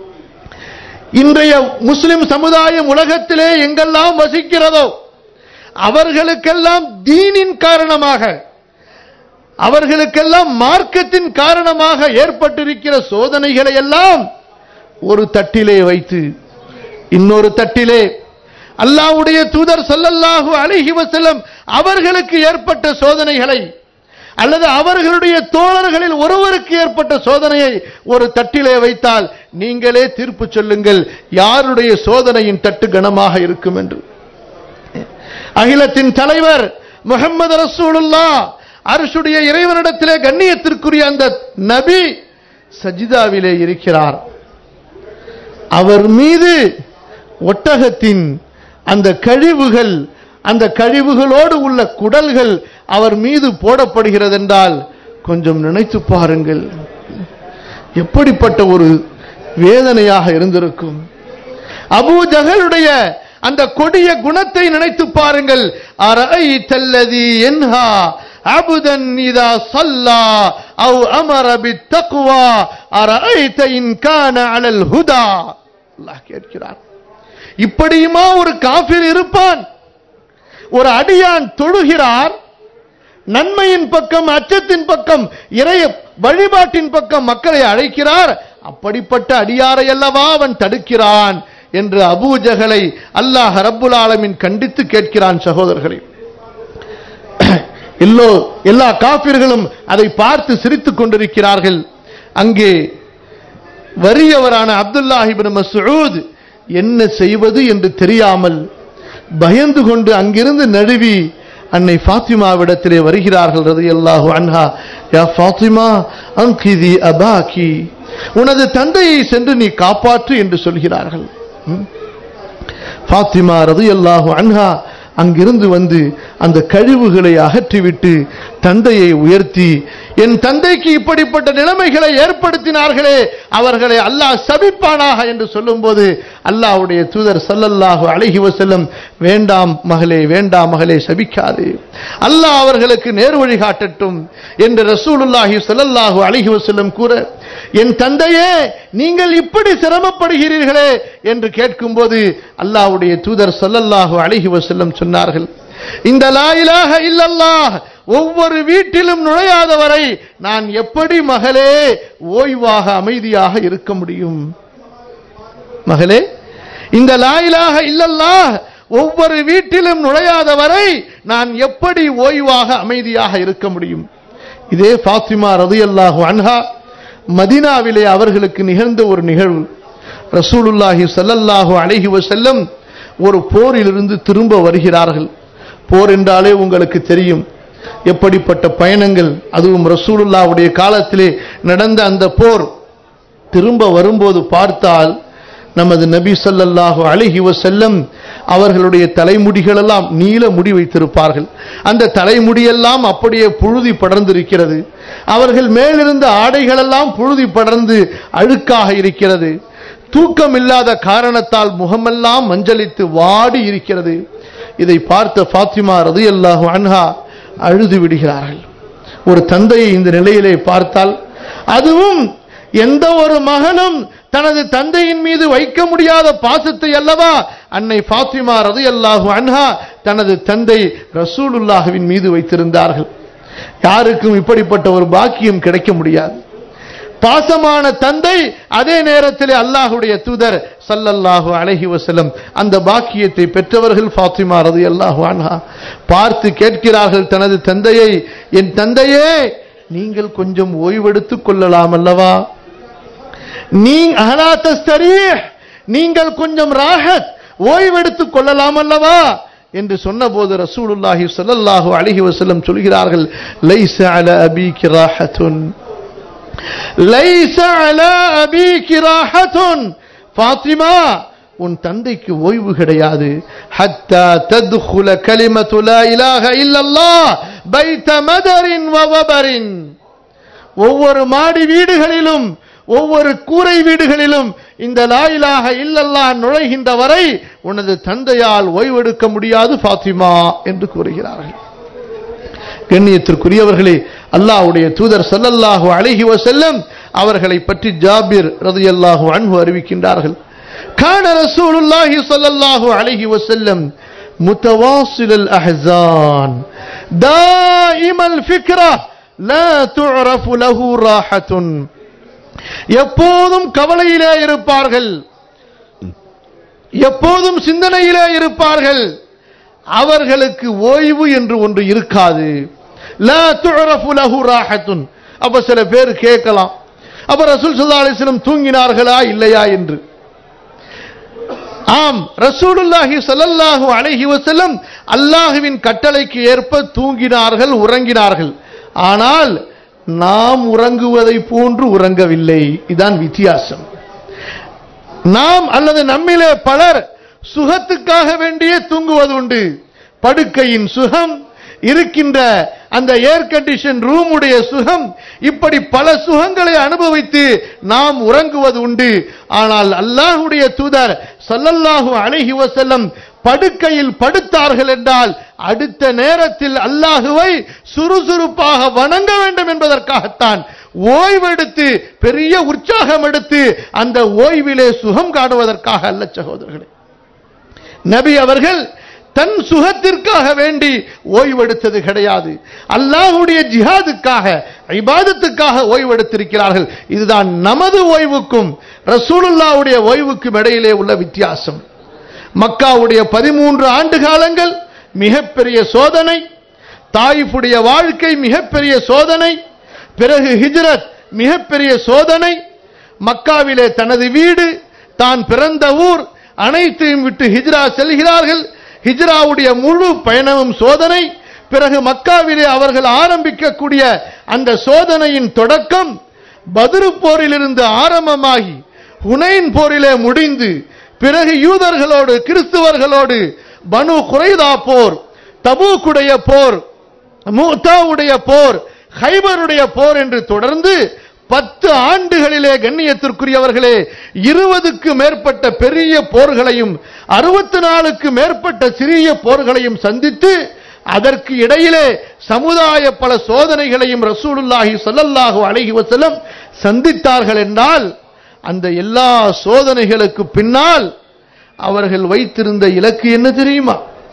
இன்றைய முஸ்லிம் சமுதாயம் உலகத்திலே எங்கெல்லாம் வசிக்கிறதோ அவர்களுக்கெல்லாம் தீனின் காரணமாக அவர்களுக்கெல்லாம் மார்க்கத்தின் காரணமாக ஏற்பட்டிருக்கிற சோதனைகளை எல்லாம் ஒரு தட்டிலே வைத்து இன்னொரு தட்டிலே அல்லாஹ்வுடைய தூதர் ஸல்லல்லாஹு அலைஹி வஸல்லம் அவர்களுக்கு ஏற்பட்ட சோதனைகளை அல்லது அவர்களுடைய தோழர்களில் ஒருவருக்கு ஏற்பட்ட சோதனையை ஒரு தட்டிலே வைத்தால் நீங்களே தீர்ப்பு சொல்லுங்கள் யாருடைய சோதனையின் தட்டு கனமாக இருக்கும் என்று அகிலத்தின் தலைவர் முகமது ரசூலுல்லா அரசுடைய இறைவனிடத்திலே கண்ணியத்திற்குரிய அந்த நபி சஜிதாவிலே இருக்கிறார் அவர் மீது ஒட்டகத்தின் அந்த கழிவுகள் அந்த கழிவுகளோடு உள்ள குடல்கள் அவர் மீது போடப்படுகிறது என்றால் கொஞ்சம் நினைத்து பாருங்கள் எப்படிப்பட்ட ஒரு வேதனையாக இருந்திருக்கும் அபூ ஜஹலுடைய அந்த கொடிய குணத்தை நினைத்து பாருங்கள் அரஐத்தல்லதி என்ஹா அபுதன் இதா சல்லா அவ் அமர பித்தக்வா அரஐத இன் கான அலல் ஹுதா அல்லாஹ் கேட்கிறார் இப்படியுமா ஒரு காஃபிர் இருப்பான் ஒரு அடியான் தொழுகிறார் நன்மையின் பக்கம் அச்சத்தின் பக்கம் இறைய வழிபாட்டின் பக்கம் மக்களை அழைக்கிறார் அப்படிப்பட்ட அடியாரை அல்லவா அவன் தடுக்கிறான் என்று அபூஜகலை அல்லாஹ் ரப்புல் ஆலமின் கண்டித்து கேட்கிறான் சகோதரர்களே எல்லோ எல்லா காபிர்களும் அதை பார்த்து சிரித்துக் கொண்டிருக்கிறார்கள் அங்கே வறியவரான அப்துல்லாஹிபின் மசூத் என்ன செய்வது என்று தெரியாமல் பயந்து கொண்டு அங்கிருந்து நழுவி அன்னை ஃபாத்திமாவிடத்திலே வருகிறார்கள் ரதியல்லாஹு அன்ஹா யா ஃபாத்திமா அங்கிதி அபாக்கி உனது தந்தையை சென்று நீ காப்பாற்று என்று சொல்கிறார்கள் ம்? ஃபாத்திமா ரதியல்லாஹு அன்ஹா அங்கிருந்து வந்து அந்த கழிவுகளை அகற்றிவிட்டு தந்தையை உயர்த்தி என் தந்தைக்கு இப்படிப்பட்ட நிலைமைகளை ஏற்படுத்தினார்களே அவர்களை அல்லாஹ் சபிப்பானாக என்று சொல்லும்போது அல்லாஹ்வுடைய தூதர் ஸல்லல்லாஹு அலைஹி வஸல்லம் வேண்டாம் மகளே வேண்டாம் மகளே சபிக்காதே அல்லாஹ் அவர்களுக்கு நேர் வழி காட்டட்டும் என்று ரசூலுல்லாஹி ஸல்லல்லாஹு அலைஹி வஸல்லம் கூற என் தந்தையே நீங்கள் இப்படி சிரமப்படுகிறீர்களே என்று கேட்கும்போது அல்லாஹ்வுடைய தூதர் ஸல்லல்லாஹு அலைஹி வஸல்லம் சொன்னார்கள் இந்த லா இலாஹ இல்லல்லாஹ் ஒவ்வொரு வீட்டிலும் நுழையாத வரை நான் எப்படி மகளே ஓய்வாக அமைதியாக இருக்க முடியும் மகளே இந்த லா இலாஹ இல்லல்லாஹ் ஒவ்வொரு வீட்டிலும் நுழையாத வரை நான் எப்படி ஓய்வாக அமைதியாக இருக்க முடியும் இதே ஃபாத்திமா ரதியல்லாஹு அன்ஹா மதீனாவிலே அவர்களுக்கு நிகழ்ந்த ஒரு நிகழ்வு ரசூலுல்லாஹி ஸல்லல்லாஹு அலைஹி வஸல்லம் ஒரு போரிலிருந்து திரும்ப வருகிறார்கள் போர் என்றாலே உங்களுக்கு தெரியும் எப்படிப்பட்ட பயணங்கள் அதுவும் ரசூலுல்லாவுடைய காலத்திலே நடந்த அந்த போர் திரும்ப வரும்போது பார்த்தால் நமது நபி ஸல்லல்லாஹு அலைஹி வஸல்லம் அவர்களுடைய தலைமுடிகளெல்லாம் நீல முடி வைத்திருப்பார்கள் அந்த தலைமுடியெல்லாம் அப்படியே புழுதி படர்ந்திருக்கிறது அவர்கள் மேலிருந்த ஆடைகளெல்லாம் புழுதி படர்ந்து அழுக்காக இருக்கிறது தூக்கம் இல்லாத காரணத்தால் முகமெல்லாம் மஞ்சளித்து வாடி இருக்கிறது இதை பார்த்த ஃபாத்திமா ரதியல்லாஹு அன்ஹா அழுது விடுகிறார்கள் ஒரு தந்தையை இந்த நிலையிலே பார்த்தால் அதுவும் எந்த ஒரு மகனும் தனது தந்தையின் மீது வைக்க முடியாத பாசத்தை அல்லவா அன்னை ஃபாத்திமா ரதியல்லாஹு அன்ஹா தனது தந்தை ரசூலுல்லாஹுவின் மீது வைத்திருந்தார்கள் யாருக்கும் இப்படிப்பட்ட ஒரு பாக்கியம் கிடைக்க முடியாது பாசமான தந்தை அதே நேரத்தில் அல்லாஹுடைய தூதர் சல்லல்லாஹு அலைஹி வஸல்லம் அந்த பாக்கியத்தை பெற்றவர்கள் ஃபாத்திமா ரதியல்லாஹு அன்ஹா பார்த்து கேட்கிறார்கள் தனது தந்தையை என் தந்தையே நீங்கள் கொஞ்சம் ஓய்வெடுத்துக் கொள்ளலாம் அல்லவா நீ அஹலா தஸ்தரீஹ் நீங்கள் கொஞ்சம் ராஹத் ஓய்வெடுத்துக் கொள்ளலாம் அல்லவா என்று சொன்னபோது ரசூலுல்லாஹி ஸல்லல்லாஹு அலைஹி வஸல்லம் சொல்கிறார்கள் லைஸ அல அபீகி ராஹத்துன் லைஸ அலா அபீகி ராஹத்துன் ஃபாத்திமா உன் தந்தைக்கு ஓய்வு கிடையாது ஹத்தா தத்குல கலிமத்து லா இலாஹ இல்லல்லாஹ் பைத மதரின் வ வபரின் ஒவ்வொரு மாடி வீடுகளிலும் ஒவ்வொரு கூரை வீடுகளிலும் இந்த லாயிலாக இல்லல்லாஹ் நுழைகின்ற வரை உனது தந்தையால் ஓய்வெடுக்க முடியாது ஃபாத்திமா என்று கூறுகிறார்கள் கண்ணியத்திற்குரியவர்களே அல்லாஹ்வுடைய தூதர் ஸல்லல்லாஹு அலைஹி வஸல்லம் அவர்களை பற்றி ஜாபிர் ரலியல்லாஹு அன்ஹு அறிவிக்கின்றார்கள் கான ரசூலுல்லாஹி ஸல்லல்லாஹு அலைஹி வஸல்லம் متواصل الأحزان دائم الفكرة لا تعرف له راحة எப்போதும் கவலையிலே இருப்பார்கள் எப்போதும் சிந்தனையிலே இருப்பார்கள் அவர்களுக்கு ஓய்வு என்று ஒன்று இருக்காது லா துஅரஃபு லஹு ராஹத்துன் அப்ப சில பேர் கேட்கலாம் அப்ப ரசூல் ஸல்லல்லாஹு அலைஹி வஸல்லம் தூங்கினார்களா இல்லையா என்று ஆம் ரசூலுல்லாஹி ஸல்லல்லாஹு அலைஹி வஸல்லம் அல்லாஹ்வின் கட்டளைக்கு ஏற்ப தூங்கினார்கள் உறங்கினார்கள் ஆனால் நாம் உறங்குவதை போன்று உறங்கவில்லை இதான் வித்தியாசம் நாம் அல்லது நம்மிலே பலர் சுகத்துக்காக வேண்டியே தூங்குவது உண்டு படுக்கையின் சுகம் இருக்கின்ற அந்த ஏர் கண்டிஷன் ரூம் உடைய சுகம் இப்படி பல சுகங்களை அனுபவித்து நாம் உறங்குவது உண்டு ஆனால் அல்லாஹுடைய தூதர் ஸல்லல்லாஹு அலைஹி வஸல்லம் படுக்கையில் படுத்தார்கள் என்றால் அடுத்த நேரத்தில் அல்லாஹுவை சுறுசுறுப்பாக வணங்க வேண்டும் என்பதற்காகத்தான் ஓய்வெடுத்து பெரிய உற்சாகம் எடுத்து அந்த ஓய்விலே சுகம் காணுவதற்காக அல்ல சகோதரர்களே நபி அவர்கள் தன் சுகத்திற்காக வேண்டி ஓய்வெடுத்தது கிடையாது அல்லாஹுடைய ஜிஹாதுக்காக இபாதத்துக்காக ஓய்வெடுத்திருக்கிறார்கள் இதுதான் நமது ஓய்வுக்கும் ரசூலுல்லாவுடைய ஓய்வுக்கும் இடையிலே உள்ள வித்தியாசம் மக்காவுடைய பதிமூன்று ஆண்டு காலங்கள் மிகப்பெரிய சோதனை தாயிஃபுடைய வாழ்க்கை மிகப்பெரிய சோதனை பிறகு ஹிஜ்ரத் மிகப்பெரிய சோதனை மக்காவிலே தனது வீடு தான் பிறந்த ஊர் அனைத்தையும் விட்டு ஹிஜ்ரா செல்கிறார்கள் ஹிஜ்ராவுடைய முழு பயணமும் சோதனை பிறகு மக்காவிலே அவர்கள் ஆரம்பிக்கக்கூடிய அந்த சோதனையின் தொடக்கம் பதுரு போரிலிருந்து ஆரம்பமாகி ஹுனைன் போரிலே முடிந்து பிறகு யூதர்களோடு கிறிஸ்துவர்களோடு பனு குறைதா போர் தபூக்குடைய போர் மூத்தாவுடைய போர் ஹைபருடைய போர் என்று தொடர்ந்து பத்து ஆண்டுகளிலே கண்ணியத்திற்குரியவர்களே இருபதுக்கு மேற்பட்ட பெரிய போர்களையும் அறுபத்தி நாலுக்கு மேற்பட்ட சிறிய போர்களையும் சந்தித்து அதற்கு இடையிலே சமுதாய பல சோதனைகளையும் ரசூலுல்லாஹி ஸல்லல்லாஹு அலைஹி வஸல்லம் சந்தித்தார்கள் என்றால் அந்த எல்லா சோதனைகளுக்கு பின்னால் அவர்கள் வைத்திருந்த இலக்கு என்ன தெரியுமா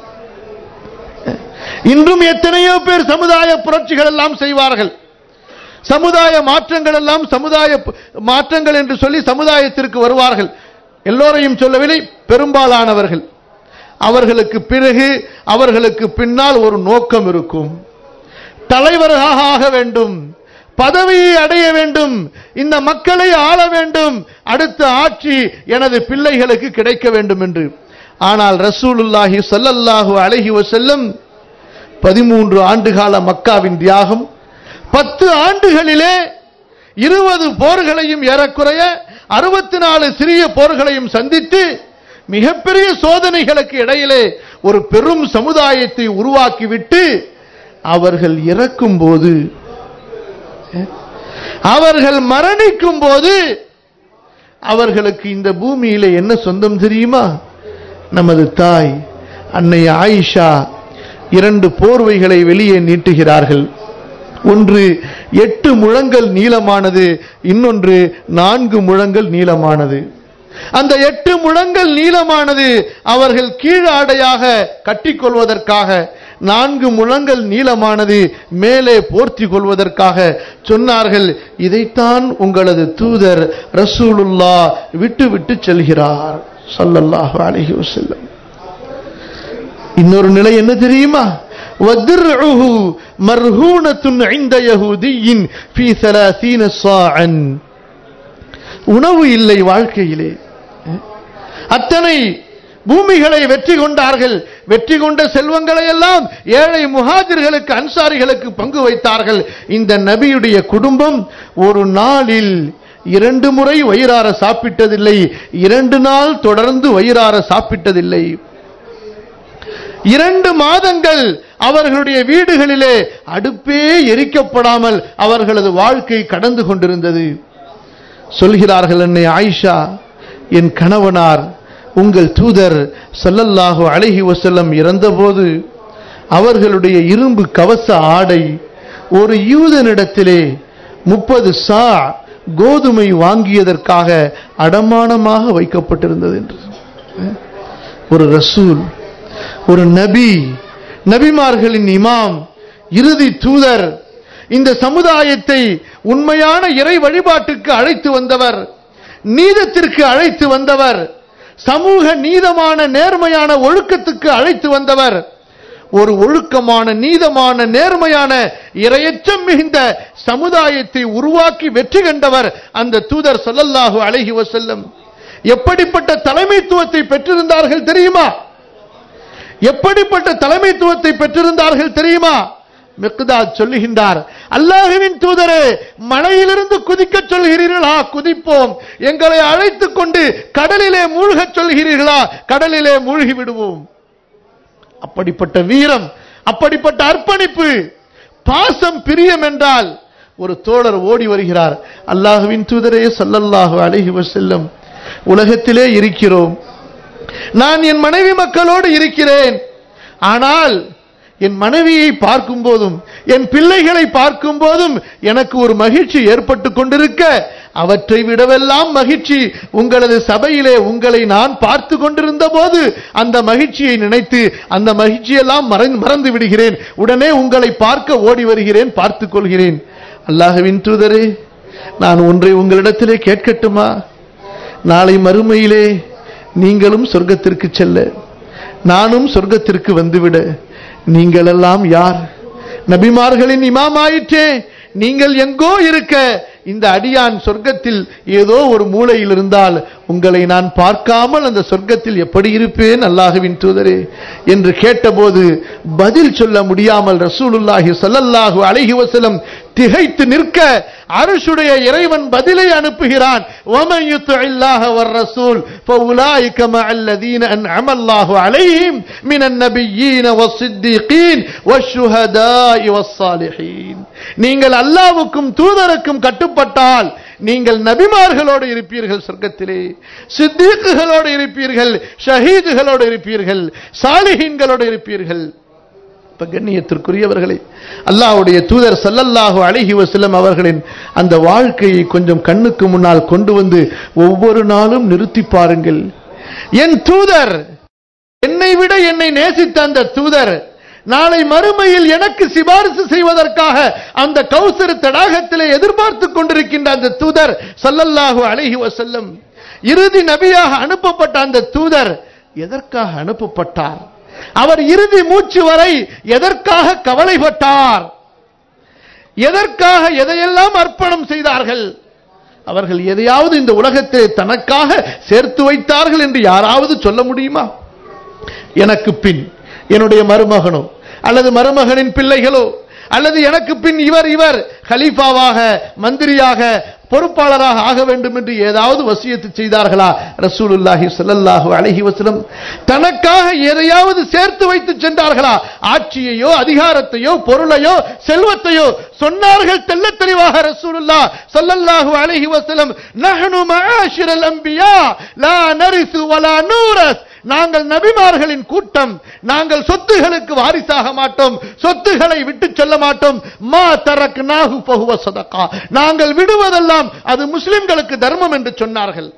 இன்றும் எத்தனையோ பேர் சமுதாய புரட்சிகள் எல்லாம் செய்வார்கள் சமுதாய மாற்றங்கள் எல்லாம் சமுதாய ப- மாற்றங்கள் என்று சொல்லி சமுதாயத்திற்கு வருவார்கள் எல்லோரையும் சொல்லவில்லை பெரும்பாலானவர்கள் அவர்களுக்கு பிறகு அவர்களுக்கு பின்னால் ஒரு நோக்கம் இருக்கும் தலைவராக ஆக வேண்டும் பதவியை அடைய வேண்டும் இந்த மக்களை ஆள வேண்டும் அடுத்த ஆட்சி எனது பிள்ளைகளுக்கு கிடைக்க வேண்டும் என்று ஆனால் ரசூலுல்லாஹி ஸல்லல்லாஹு அலைஹி வஸல்லம் பதிமூன்று ஆண்டுகால மக்காவின் தியாகம் பத்து ஆண்டுகளிலே இருபது போர்களையும் ஏறக்குறைய அறுபத்தி நாலு சிறிய போர்களையும் சந்தித்து மிகப்பெரிய சோதனைகளுக்கு இடையிலே ஒரு பெரும் சமுதாயத்தை உருவாக்கிவிட்டு அவர்கள் இறக்கும் போது அவர்கள் மரணிக்கும் போது அவர்களுக்கு இந்த பூமியில என்ன சொந்தம் தெரியுமா நமது தாய் அன்னை ஆயிஷா இரண்டு போர்வைகளை வெளியே நீட்டுகிறார்கள் ஒன்று எட்டு முழங்கள் நீளமானது இன்னொன்று நான்கு முழங்கள் நீளமானது அந்த எட்டு முழங்கள் நீளமானது அவர்கள் கீழாடையாக கட்டிக்கொள்வதற்காக நான்கு முழங்கள் நீளமானது மேலே போர்த்தி கொள்வதற்காக சொன்னார்கள் இதைத்தான் உங்களது தூதர் ரசூலுல்லா விட்டு விட்டு செல்கிறார் ஸல்லல்லாஹு அலைஹி வஸல்லம் இன்னொரு நிலை என்ன தெரியுமா وَدِرْعُهُ مَرْهُونَةٌ عِنْدَ يَهُودِيٍّ فِي ثَلَاثِينَ صَاعًا உணவு இல்லை வாழ்க்கையிலே அத்தனை பூமிகளை வெற்றி கொண்டார்கள் வெற்றி கொண்ட செல்வங்களை எல்லாம் ஏழை முஹாஜிர்களுக்கு அன்சாரிகளுக்கு பங்கு வைத்தார்கள் இந்த நபியுடைய குடும்பம் ஒரு நாளில் இரண்டு முறை வயிறார சாப்பிட்டதில்லை இரண்டு நாள் தொடர்ந்து வயிறார சாப்பிட்டதில்லை இரண்டு மாதங்கள் அவர்களுடைய வீடுகளிலே அடுப்பே எரிக்கப்படாமல் அவர்களது வாழ்க்கை கடந்து கொண்டிருந்தது சொல்கிறார்கள் என்னை ஆயிஷா என் கணவனார் உங்கள் தூதர் ஸல்லல்லாஹு அலைஹி வஸல்லம் இறந்தபோது அவர்களுடைய இரும்பு கவச ஆடை ஒரு யூதனிடத்திலே முப்பது சா கோதுமை வாங்கியதற்காக அடமானமாக வைக்கப்பட்டிருந்தது என்று ஒரு ரசூல் ஒரு நபி நபிமார்களின் இமாம் இறுதி தூதர் இந்த சமுதாயத்தை உண்மையான இறை வழிபாட்டுக்கு அழைத்து வந்தவர் நீதத்திற்கு அழைத்து வந்தவர் சமூக நீதமான நேர்மையான ஒழுக்கத்துக்கு அழைத்து வந்தவர் ஒரு ஒழுக்கமான நீதமான நேர்மையான இரையச்சம் மிகுந்த சமுதாயத்தை உருவாக்கி வெற்றி கண்டவர் அந்த தூதர் ஸல்லல்லாஹு அலைஹி வஸல்லம் எப்படிப்பட்ட தலைமைத்துவத்தை பெற்றிருந்தார்கள் தெரியுமா எப்படிப்பட்ட தலைமைத்துவத்தை பெற்றிருந்தார்கள் தெரியுமா மிக்தாத் சொல்லுகின்றார் அல்லாஹுவின் தூதரே மலையிலிருந்து குதிக்கச் சொல்கிறீர்களா குதிப்போம் எங்களை அழைத்துக் கொண்டு கடலிலே மூழ்கச் சொல்கிறீர்களா கடலிலே மூழ்கி விடுவோம் அப்படிப்பட்ட வீரம் அப்படிப்பட்ட அர்ப்பணிப்பு பாசம் பிரியம் என்றால் ஒரு தோழர் ஓடி வருகிறார் அல்லாஹுவின் தூதரே சல்லல்லாஹு அலைஹி வஸல்லம் உலகத்திலே இருக்கிறோம் நான் என் மனைவி மக்களோடு இருக்கிறேன் ஆனால் என் மனைவியை பார்க்கும் போதும் என் பிள்ளைகளை பார்க்கும் போதும் எனக்கு ஒரு மகிழ்ச்சி ஏற்பட்டு கொண்டிருக்க அவற்றை விடவெல்லாம் மகிழ்ச்சி உங்களது சபையிலே உங்களை நான் பார்த்து கொண்டிருந்த போது அந்த மகிழ்ச்சியை நினைத்து அந்த மகிழ்ச்சியெல்லாம் மறந்து மறந்து விடுகிறேன் உடனே உங்களை பார்க்க ஓடி வருகிறேன் பார்த்துக் கொள்கிறேன் அல்லாஹுவின் தூதரே நான் ஒன்றை உங்களிடத்திலே கேட்கட்டுமா நாளை மறுமையிலே நீங்களும் சொர்க்கத்திற்கு செல்ல நானும் சொர்க்கத்திற்கு வந்துவிட நீங்களெல்லாம் யார் நபிமார்களின் இமாம் ஆயிற்றே நீங்கள் எங்கோ இருக்க இந்த அடியான் சொர்க்கத்தில் ஏதோ ஒரு மூலையில் இருந்தால் உங்களை நான் பார்க்காமல் அந்த சொர்க்கத்தில் எப்படி இருப்பேன் அல்லாஹுவின் தூதரே என்று கேட்டபோது பதில் சொல்ல முடியாமல் ரசூலுல்லாஹி ஸல்லல்லாஹு அலைஹி வஸல்லம் திகைத்து நிற்க அருஷுடைய இறைவன் பதிலை அனுப்புகிறான் وَمَن يُطِعِ اللَّهَ وَالرَّسُولَ فَأُولَٰئِكَ مَعَ الَّذِينَ أَنْعَمَ اللَّهُ عَلَيْهِمْ مِنَ النَّبِيِّينَ وَالصِّدِّيقِينَ وَالشُّهَدَاءِ وَالصَّالِحِينَ நீங்கள் அல்லாஹ்வுக்கும் தூதருக்கும் கட்டுப்பட்டால் நீங்கள் நபிமார்களோடு இருப்பீர்கள் சொர்க்கத்திலே சித்தீக்குகளோடு இருப்பீர்கள் ஷஹீதுகளோடு இருப்பீர்கள் சாலிஹீன்களோடு இருப்பீர்கள் இப்ப கண்ணியத்திற்குரியவர்களே அல்லாஹ்வுடைய தூதர் சல்லல்லாஹு அலைஹி வஸல்லம் அவர்களின் அந்த வாழ்க்கையை கொஞ்சம் கண்ணுக்கு முன்னால் கொண்டு வந்து ஒவ்வொரு நாளும் நிறுத்தி பாருங்கள் என் தூதர் என்னை விட என்னை நேசித்த அந்த தூதர் நாளை மறுமையில் எனக்கு சிபாரிசு செய்வதற்காக அந்த கௌசர் தடாகத்திலே எதிர்பார்த்து கொண்டிருக்கின்ற அந்த தூதர் சல்லல்லாஹு அலைஹி வஸல்லம் இறுதி நபியாக அனுப்பப்பட்ட அந்த தூதர் எதற்காக அனுப்பப்பட்டார் அவர் இறுதி மூச்சு வரை எதற்காக கவலைப்பட்டார் எதற்காக எதையெல்லாம் அர்ப்பணம் செய்தார்கள் அவர்கள் எதையாவது இந்த உலகத்தை தனக்காக சேர்த்து வைத்தார்கள் என்று யாராவது சொல்ல முடியுமா எனக்கு பின் என்னுடைய மருமகனோ அல்லது மருமகனின் பிள்ளைகளோ அல்லது எனக்கு பின் இவர் இவர் கலீஃபாவாக மந்திரியாக பொறுப்பாளராக ஆக வேண்டும் என்று ஏதாவது வசியத்து செய்தார்களா ரசூலுல்லாஹி ஸல்லல்லாஹு அலைஹி வஸல்லம் தனக்காக எதையாவது சேர்த்து வைத்து சென்றார்களா ஆட்சியையோ அதிகாரத்தையோ பொருளையோ செல்வத்தையோ சொன்னார்கள் தெல்ல தெளிவாக ரசூலுல்லா ஸல்லல்லாஹு அலைஹி வஸல்லம் நஹ்னு மஆஷிரல் அன்பியா லா நரிசு வலா நூரஸ் நாங்கள் நபிமார்களின் கூட்டம் நாங்கள் சொத்துகளுக்கு வாரிசாக மாட்டோம் சொத்துகளை விட்டு செல்ல மாட்டோம் மா தரக் நாகு பகுவ சதகா நாங்கள் விடுவதெல்லாம் அது முஸ்லிம்களுக்கு தர்மம் என்று சொன்னார்கள்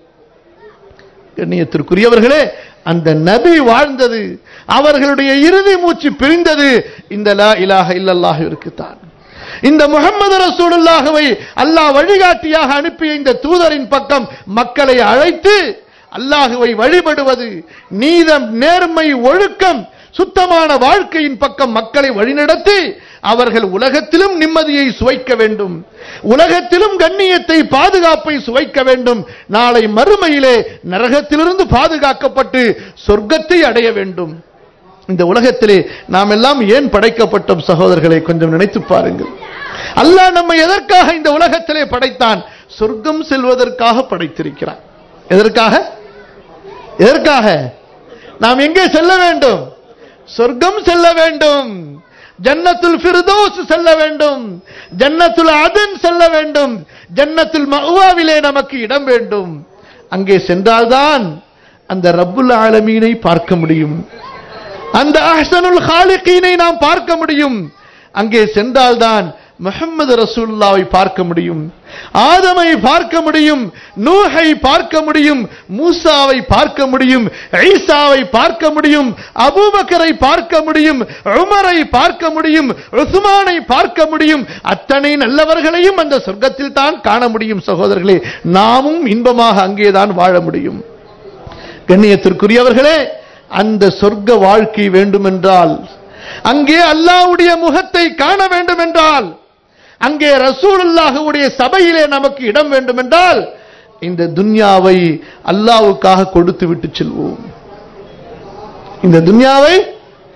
கண்ணியத்திற்குரியவர்களே அந்த நபி வாழ்ந்தது அவர்களுடைய இறுதி மூச்சு பிரிந்தது இந்த லா இலாஹ இல்லல்லாஹிற்கு தான் இந்த முகமது ரசூலுல்லாஹவை அல்லாஹ் வழிகாட்டியாக அனுப்பிய இந்த தூதரின் பக்கம் மக்களை அழைத்து அல்லாஹுவை வழிபடுவது நீதம் நேர்மை ஒழுக்கம் சுத்தமான வாழ்க்கையின் பக்கம் மக்களை வழிநடத்தி அவர்கள் உலகத்திலும் நிம்மதியை சுவைக்க வேண்டும் உலகத்திலும் கண்ணியத்தை பாதுகாப்பை சுவைக்க வேண்டும் நாளை மறுமையிலே நரகத்திலிருந்து பாதுகாக்கப்பட்டு சொர்க்கத்தை அடைய வேண்டும் இந்த உலகத்திலே நாம் எல்லாம் ஏன் படைக்கப்பட்டோம் சகோதரர்களை கொஞ்சம் நினைத்து பாருங்கள் அல்லாஹ் நம்மை எதற்காக இந்த உலகத்திலே படைத்தான் சொர்க்கம் செல்வதற்காக படைத்திருக்கிறான் எதற்காக எதற்காக நாம் எங்கே செல்ல வேண்டும் சொர்க்கம் செல்ல வேண்டும் ஜன்னத்துல் ஃபிர்தௌஸ் செல்ல வேண்டும் ஜன்னத்துல் அதன் செல்ல வேண்டும் ஜன்னத்துல் மஅவாவிலே நமக்கு இடம் வேண்டும் அங்கே சென்றால்தான் அந்த ரப்புல் ஆலமீனை பார்க்க முடியும் அந்த அஹ்சனுல் ஹாலிகீனை நாம் பார்க்க முடியும் அங்கே சென்றால்தான் முஹம்மது ரசூல்லாவை பார்க்க முடியும் ஆதமை பார்க்க முடியும் நூஹை பார்க்க முடியும் மூசாவை பார்க்க முடியும் ஈசாவை பார்க்க முடியும் அபூபக்கரை பார்க்க முடியும் உமரை பார்க்க முடியும் உஸ்மானை பார்க்க முடியும் அத்தனை நல்லவர்களையும் அந்த சொர்க்கத்தில் தான் காண முடியும் சகோதரர்களே நாமும் இன்பமாக அங்கேதான் வாழ முடியும் கண்ணியத்திற்குரியவர்களே அந்த சொர்க்க வாழ்க்கை வேண்டுமென்றால் அங்கே அல்லாஹ்வுடைய முகத்தை காண வேண்டும் என்றால் அங்கே ரசூலுல்லாஹுடைய சபையிலே நமக்கு இடம் வேண்டும் என்றால் இந்த துன்யாவை அல்லாவுக்காக கொடுத்து விட்டு செல்வோம் இந்த துன்யாவை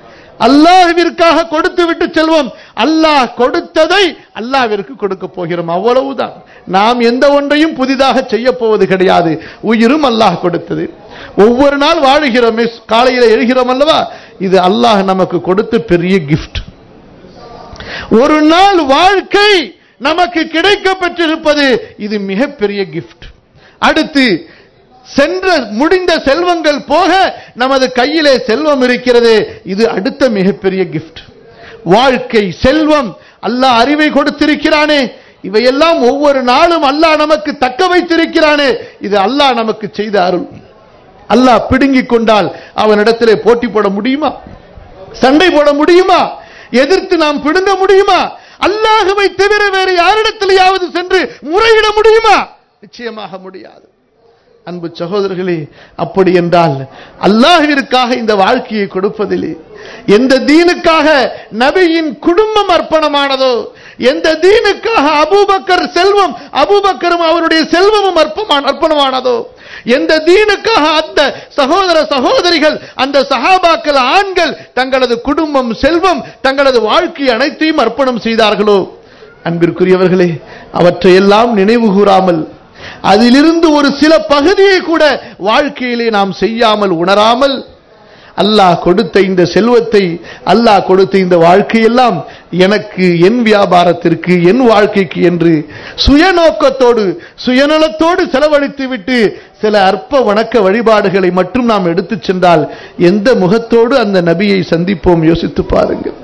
அல்லாஹ்விற்காக கொடுத்து விட்டு செல்வோம் அல்லாஹ் கொடுத்ததை அல்லாஹ்விற்கு கொடுக்க போகிறோம் அவ்வளவுதான் நாம் எந்த ஒன்றையும் புதிதாக செய்ய போவது கிடையாது உயிரும் அல்லாஹ் கொடுத்தது ஒவ்வொரு நாள் வாழுகிறோமே காலையில எழுகிறோம் அல்லவா இது அல்லாஹ் நமக்கு கொடுத்த பெரிய கிஃப்ட் ஒரு நாள் வாழ்க்கை நமக்கு கிடைக்க பெற்றிருப்பது இது மிகப்பெரிய கிஃப்ட் அடுத்து சென்ற முடிந்த செல்வங்கள் போக நமது கையிலே செல்வம் இருக்கிறது இது அடுத்த மிகப்பெரிய கிஃப்ட் வாழ்க்கை செல்வம் அல்லாஹ் அறிவை கொடுத்திருக்கிறானே இவையெல்லாம் ஒவ்வொரு நாளும் அல்லாஹ் நமக்கு தக்க வைத்திருக்கிறானே இது அல்லாஹ் நமக்கு செய்த அருள் அல்லாஹ் பிடுங்கிக் கொண்டால் அவனிடத்திலே போட்டி போட முடியுமா சண்டை போட முடியுமா எதிர்த்து நாம் பிடுங்க முடியுமா அல்லாஹுவை தவிர வேறு யாரிடத்திலேயாவது சென்று முறையிட முடியுமா நிச்சயமாக முடியாது அன்பு சகோதரர்களே அப்படி என்றால் அல்லாஹிற்காக இந்த வாழ்க்கையை கொடுப்பதிலே எந்த தீனுக்காக நபியின் குடும்பம் அர்ப்பணமானதோ எந்த தீனுக்காக அபூபக்கர் செல்வம் அபூபக்கரும் அவருடைய செல்வமும் அர்ப்பமான அர்ப்பணமானதோ எந்த தீனுக்காக அந்த சகோதர சகோதரிகள் அந்த சஹாபாக்கள் ஆண்கள் தங்களது குடும்பம் செல்வம் தங்களது வாழ்க்கை அனைத்தையும் அர்ப்பணம் செய்தார்களோ அன்பிற்குரியவர்களே அவற்றையெல்லாம் நினைவு கூறாமல் அதிலிருந்து ஒரு சில பகுதியை கூட வாழ்க்கையிலே நாம் செய்யாமல் உணராமல் அல்லாஹ் கொடுத்த இந்த செல்வத்தை அல்லாஹ் கொடுத்த இந்த வாழ்க்கையெல்லாம் எனக்கு என் வியாபாரத்திற்கு என் வாழ்க்கைக்கு என்று சுயநோக்கத்தோடு சுயநலத்தோடு செலவழித்து விட்டு சில அற்ப வணக்க வழிபாடுகளை மட்டும் நாம் எடுத்துச் சென்றால் எந்த முகத்தோடு அந்த நபியை சந்திப்போம் யோசித்து பாருங்கள்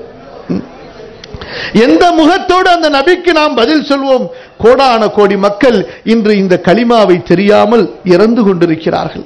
எந்த முகத்தோடு அந்த நபிக்கு நாம் பதில் சொல்வோம் கோடான கோடி மக்கள் இன்று இந்த களிமாவை தெரியாமல் இறந்து கொண்டிருக்கிறார்கள்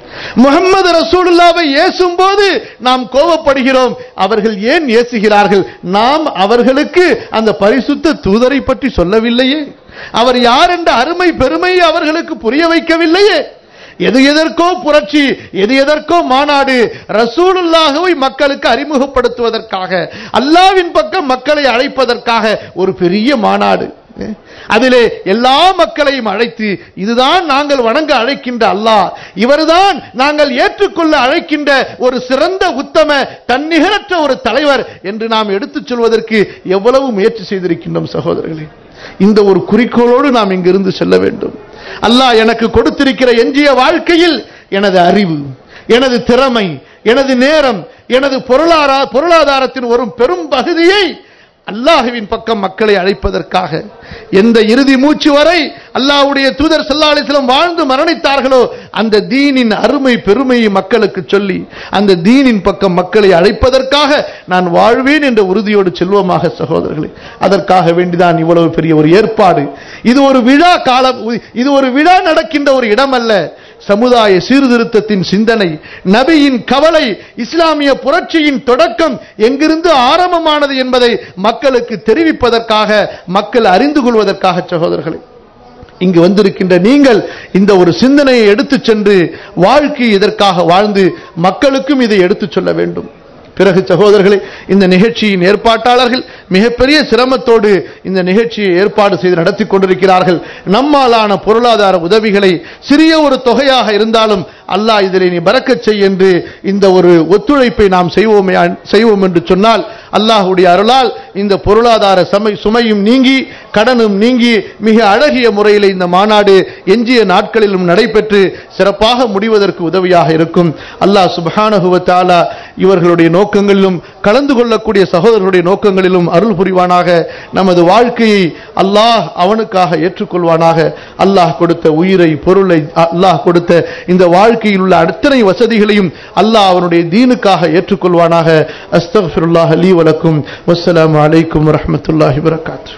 முகமது ரசூலுல்லாவை ஏசும் போது நாம் கோபப்படுகிறோம் அவர்கள் ஏன் ஏசுகிறார்கள் நாம் அவர்களுக்கு அந்த பரிசுத்த தூதரை பற்றி சொல்லவில்லையே அவர் யார் என்ற அருமை பெருமை அவர்களுக்கு புரிய வைக்கவில்லையே எது எதற்கோ புரட்சி எது எதற்கோ மாநாடு ரசூலுல்லாஹுவை மக்களுக்கு அறிமுகப்படுத்துவதற்காக அல்லாவின் பக்கம் மக்களை அழைப்பதற்காக ஒரு பெரிய மாநாடு அதிலே எல்லா மக்களையும் அழைத்து இதுதான் நாங்கள் வணங்க அழைக்கின்ற அல்லாஹ் இவர்தான் நாங்கள் ஏற்றுக்கொள்ள அழைக்கின்ற ஒரு சிறந்த உத்தம தன்னிகரற்ற ஒரு தலைவர் என்று நாம் எடுத்துச் சொல்வதற்கு எவ்வளவு முயற்சி செய்திருக்கின்றோம் சகோதரர்களே இந்த ஒரு குறிக்கோளோடு நாம் இங்கிருந்து செல்ல வேண்டும் அல்லாஹ் எனக்கு கொடுத்திருக்கிற எஞ்சிய வாழ்க்கையில் எனது அறிவு எனது திறமை எனது நேரம் எனது பொருளாதார பொருளாதாரத்தின் ஒரு பெரும் பகுதியை அல்லாஹுவின் பக்கம் மக்களை அழைப்பதற்காக எந்த இறுதி மூச்சு வரை அல்லாஹ்வுடைய தூதர் சல்லா அலிஸ்லம் வாழ்ந்து மரணித்தார்களோ அந்த தீனின் அருமை பெருமையை மக்களுக்கு சொல்லி அந்த தீனின் பக்கம் மக்களை அழைப்பதற்காக நான் வாழ்வேன் என்ற உறுதியோடு செல்வமாக சகோதரர்களே அதற்காக வேண்டிதான் இவ்வளவு பெரிய ஒரு ஏற்பாடு இது ஒரு விழா காலம் இது ஒரு விழா நடக்கின்ற ஒரு இடம் அல்ல சமுதாய சீர்திருத்தத்தின் சிந்தனை நபியின் கவலை இஸ்லாமிய புரட்சியின் தொடக்கம் எங்கிருந்து ஆரம்பமானது என்பதை மக்களுக்கு தெரிவிப்பதற்காக மக்கள் அறிந்து கொள்வதற்காக சகோதரர்களே இங்கு வந்திருக்கின்ற நீங்கள் இந்த ஒரு சிந்தனையை எடுத்துச் சென்று வாழ்க்கை இதற்காக வாழ்ந்து மக்களுக்கும் இதை எடுத்துச் சொல்ல வேண்டும் பிறகு சகோதரர்களே இந்த நிகழ்ச்சியின் ஏற்பாட்டாளர்கள் மிகப்பெரிய சிரமத்தோடு இந்த நிகழ்ச்சியை ஏற்பாடு செய்து நடத்தி கொண்டிருக்கிறார்கள் நம்மாலான பொருளாதார உதவிகளை சிறிய ஒரு தொகையாக இருந்தாலும் அல்லாஹ் இதில் நீ பறக்கச் செய் என்று இந்த ஒரு ஒத்துழைப்பை நாம் செய்வோமே செய்வோம் என்று சொன்னால் அல்லாஹுடைய அருளால் இந்த பொருளாதார சமை சுமையும் நீங்கி கடனும் நீங்கி மிக அழகிய முறையில் இந்த மாநாடு எஞ்சிய நாட்களிலும் நடைபெற்று சிறப்பாக முடிவதற்கு உதவியாக இருக்கும் அல்லாஹ் சுபஹானஹுவத்தாலா இவர்களுடைய நோக்கங்களிலும் கலந்து கொள்ளக்கூடிய சகோதரர்களுடைய நோக்கங்களிலும் அருள் புரிவானாக நமது வாழ்க்கையை அல்லாஹ் அவனுக்காக ஏற்றுக்கொள்வானாக அல்லாஹ் கொடுத்த உயிரை பொருளை அல்லாஹ் கொடுத்த இந்த வாழ்க்கையில் உள்ள அத்தனை வசதிகளையும் அல்லாஹ் அவனுடைய தீனுக்காக ஏற்றுக்கொள்வானாக அஸ்தக்ஃபிருல்லாஹ் அலி வலக்கும் வஸ்ஸலாமு அலைக்கும் வரஹ்மத்துல்லாஹி வரகாத்து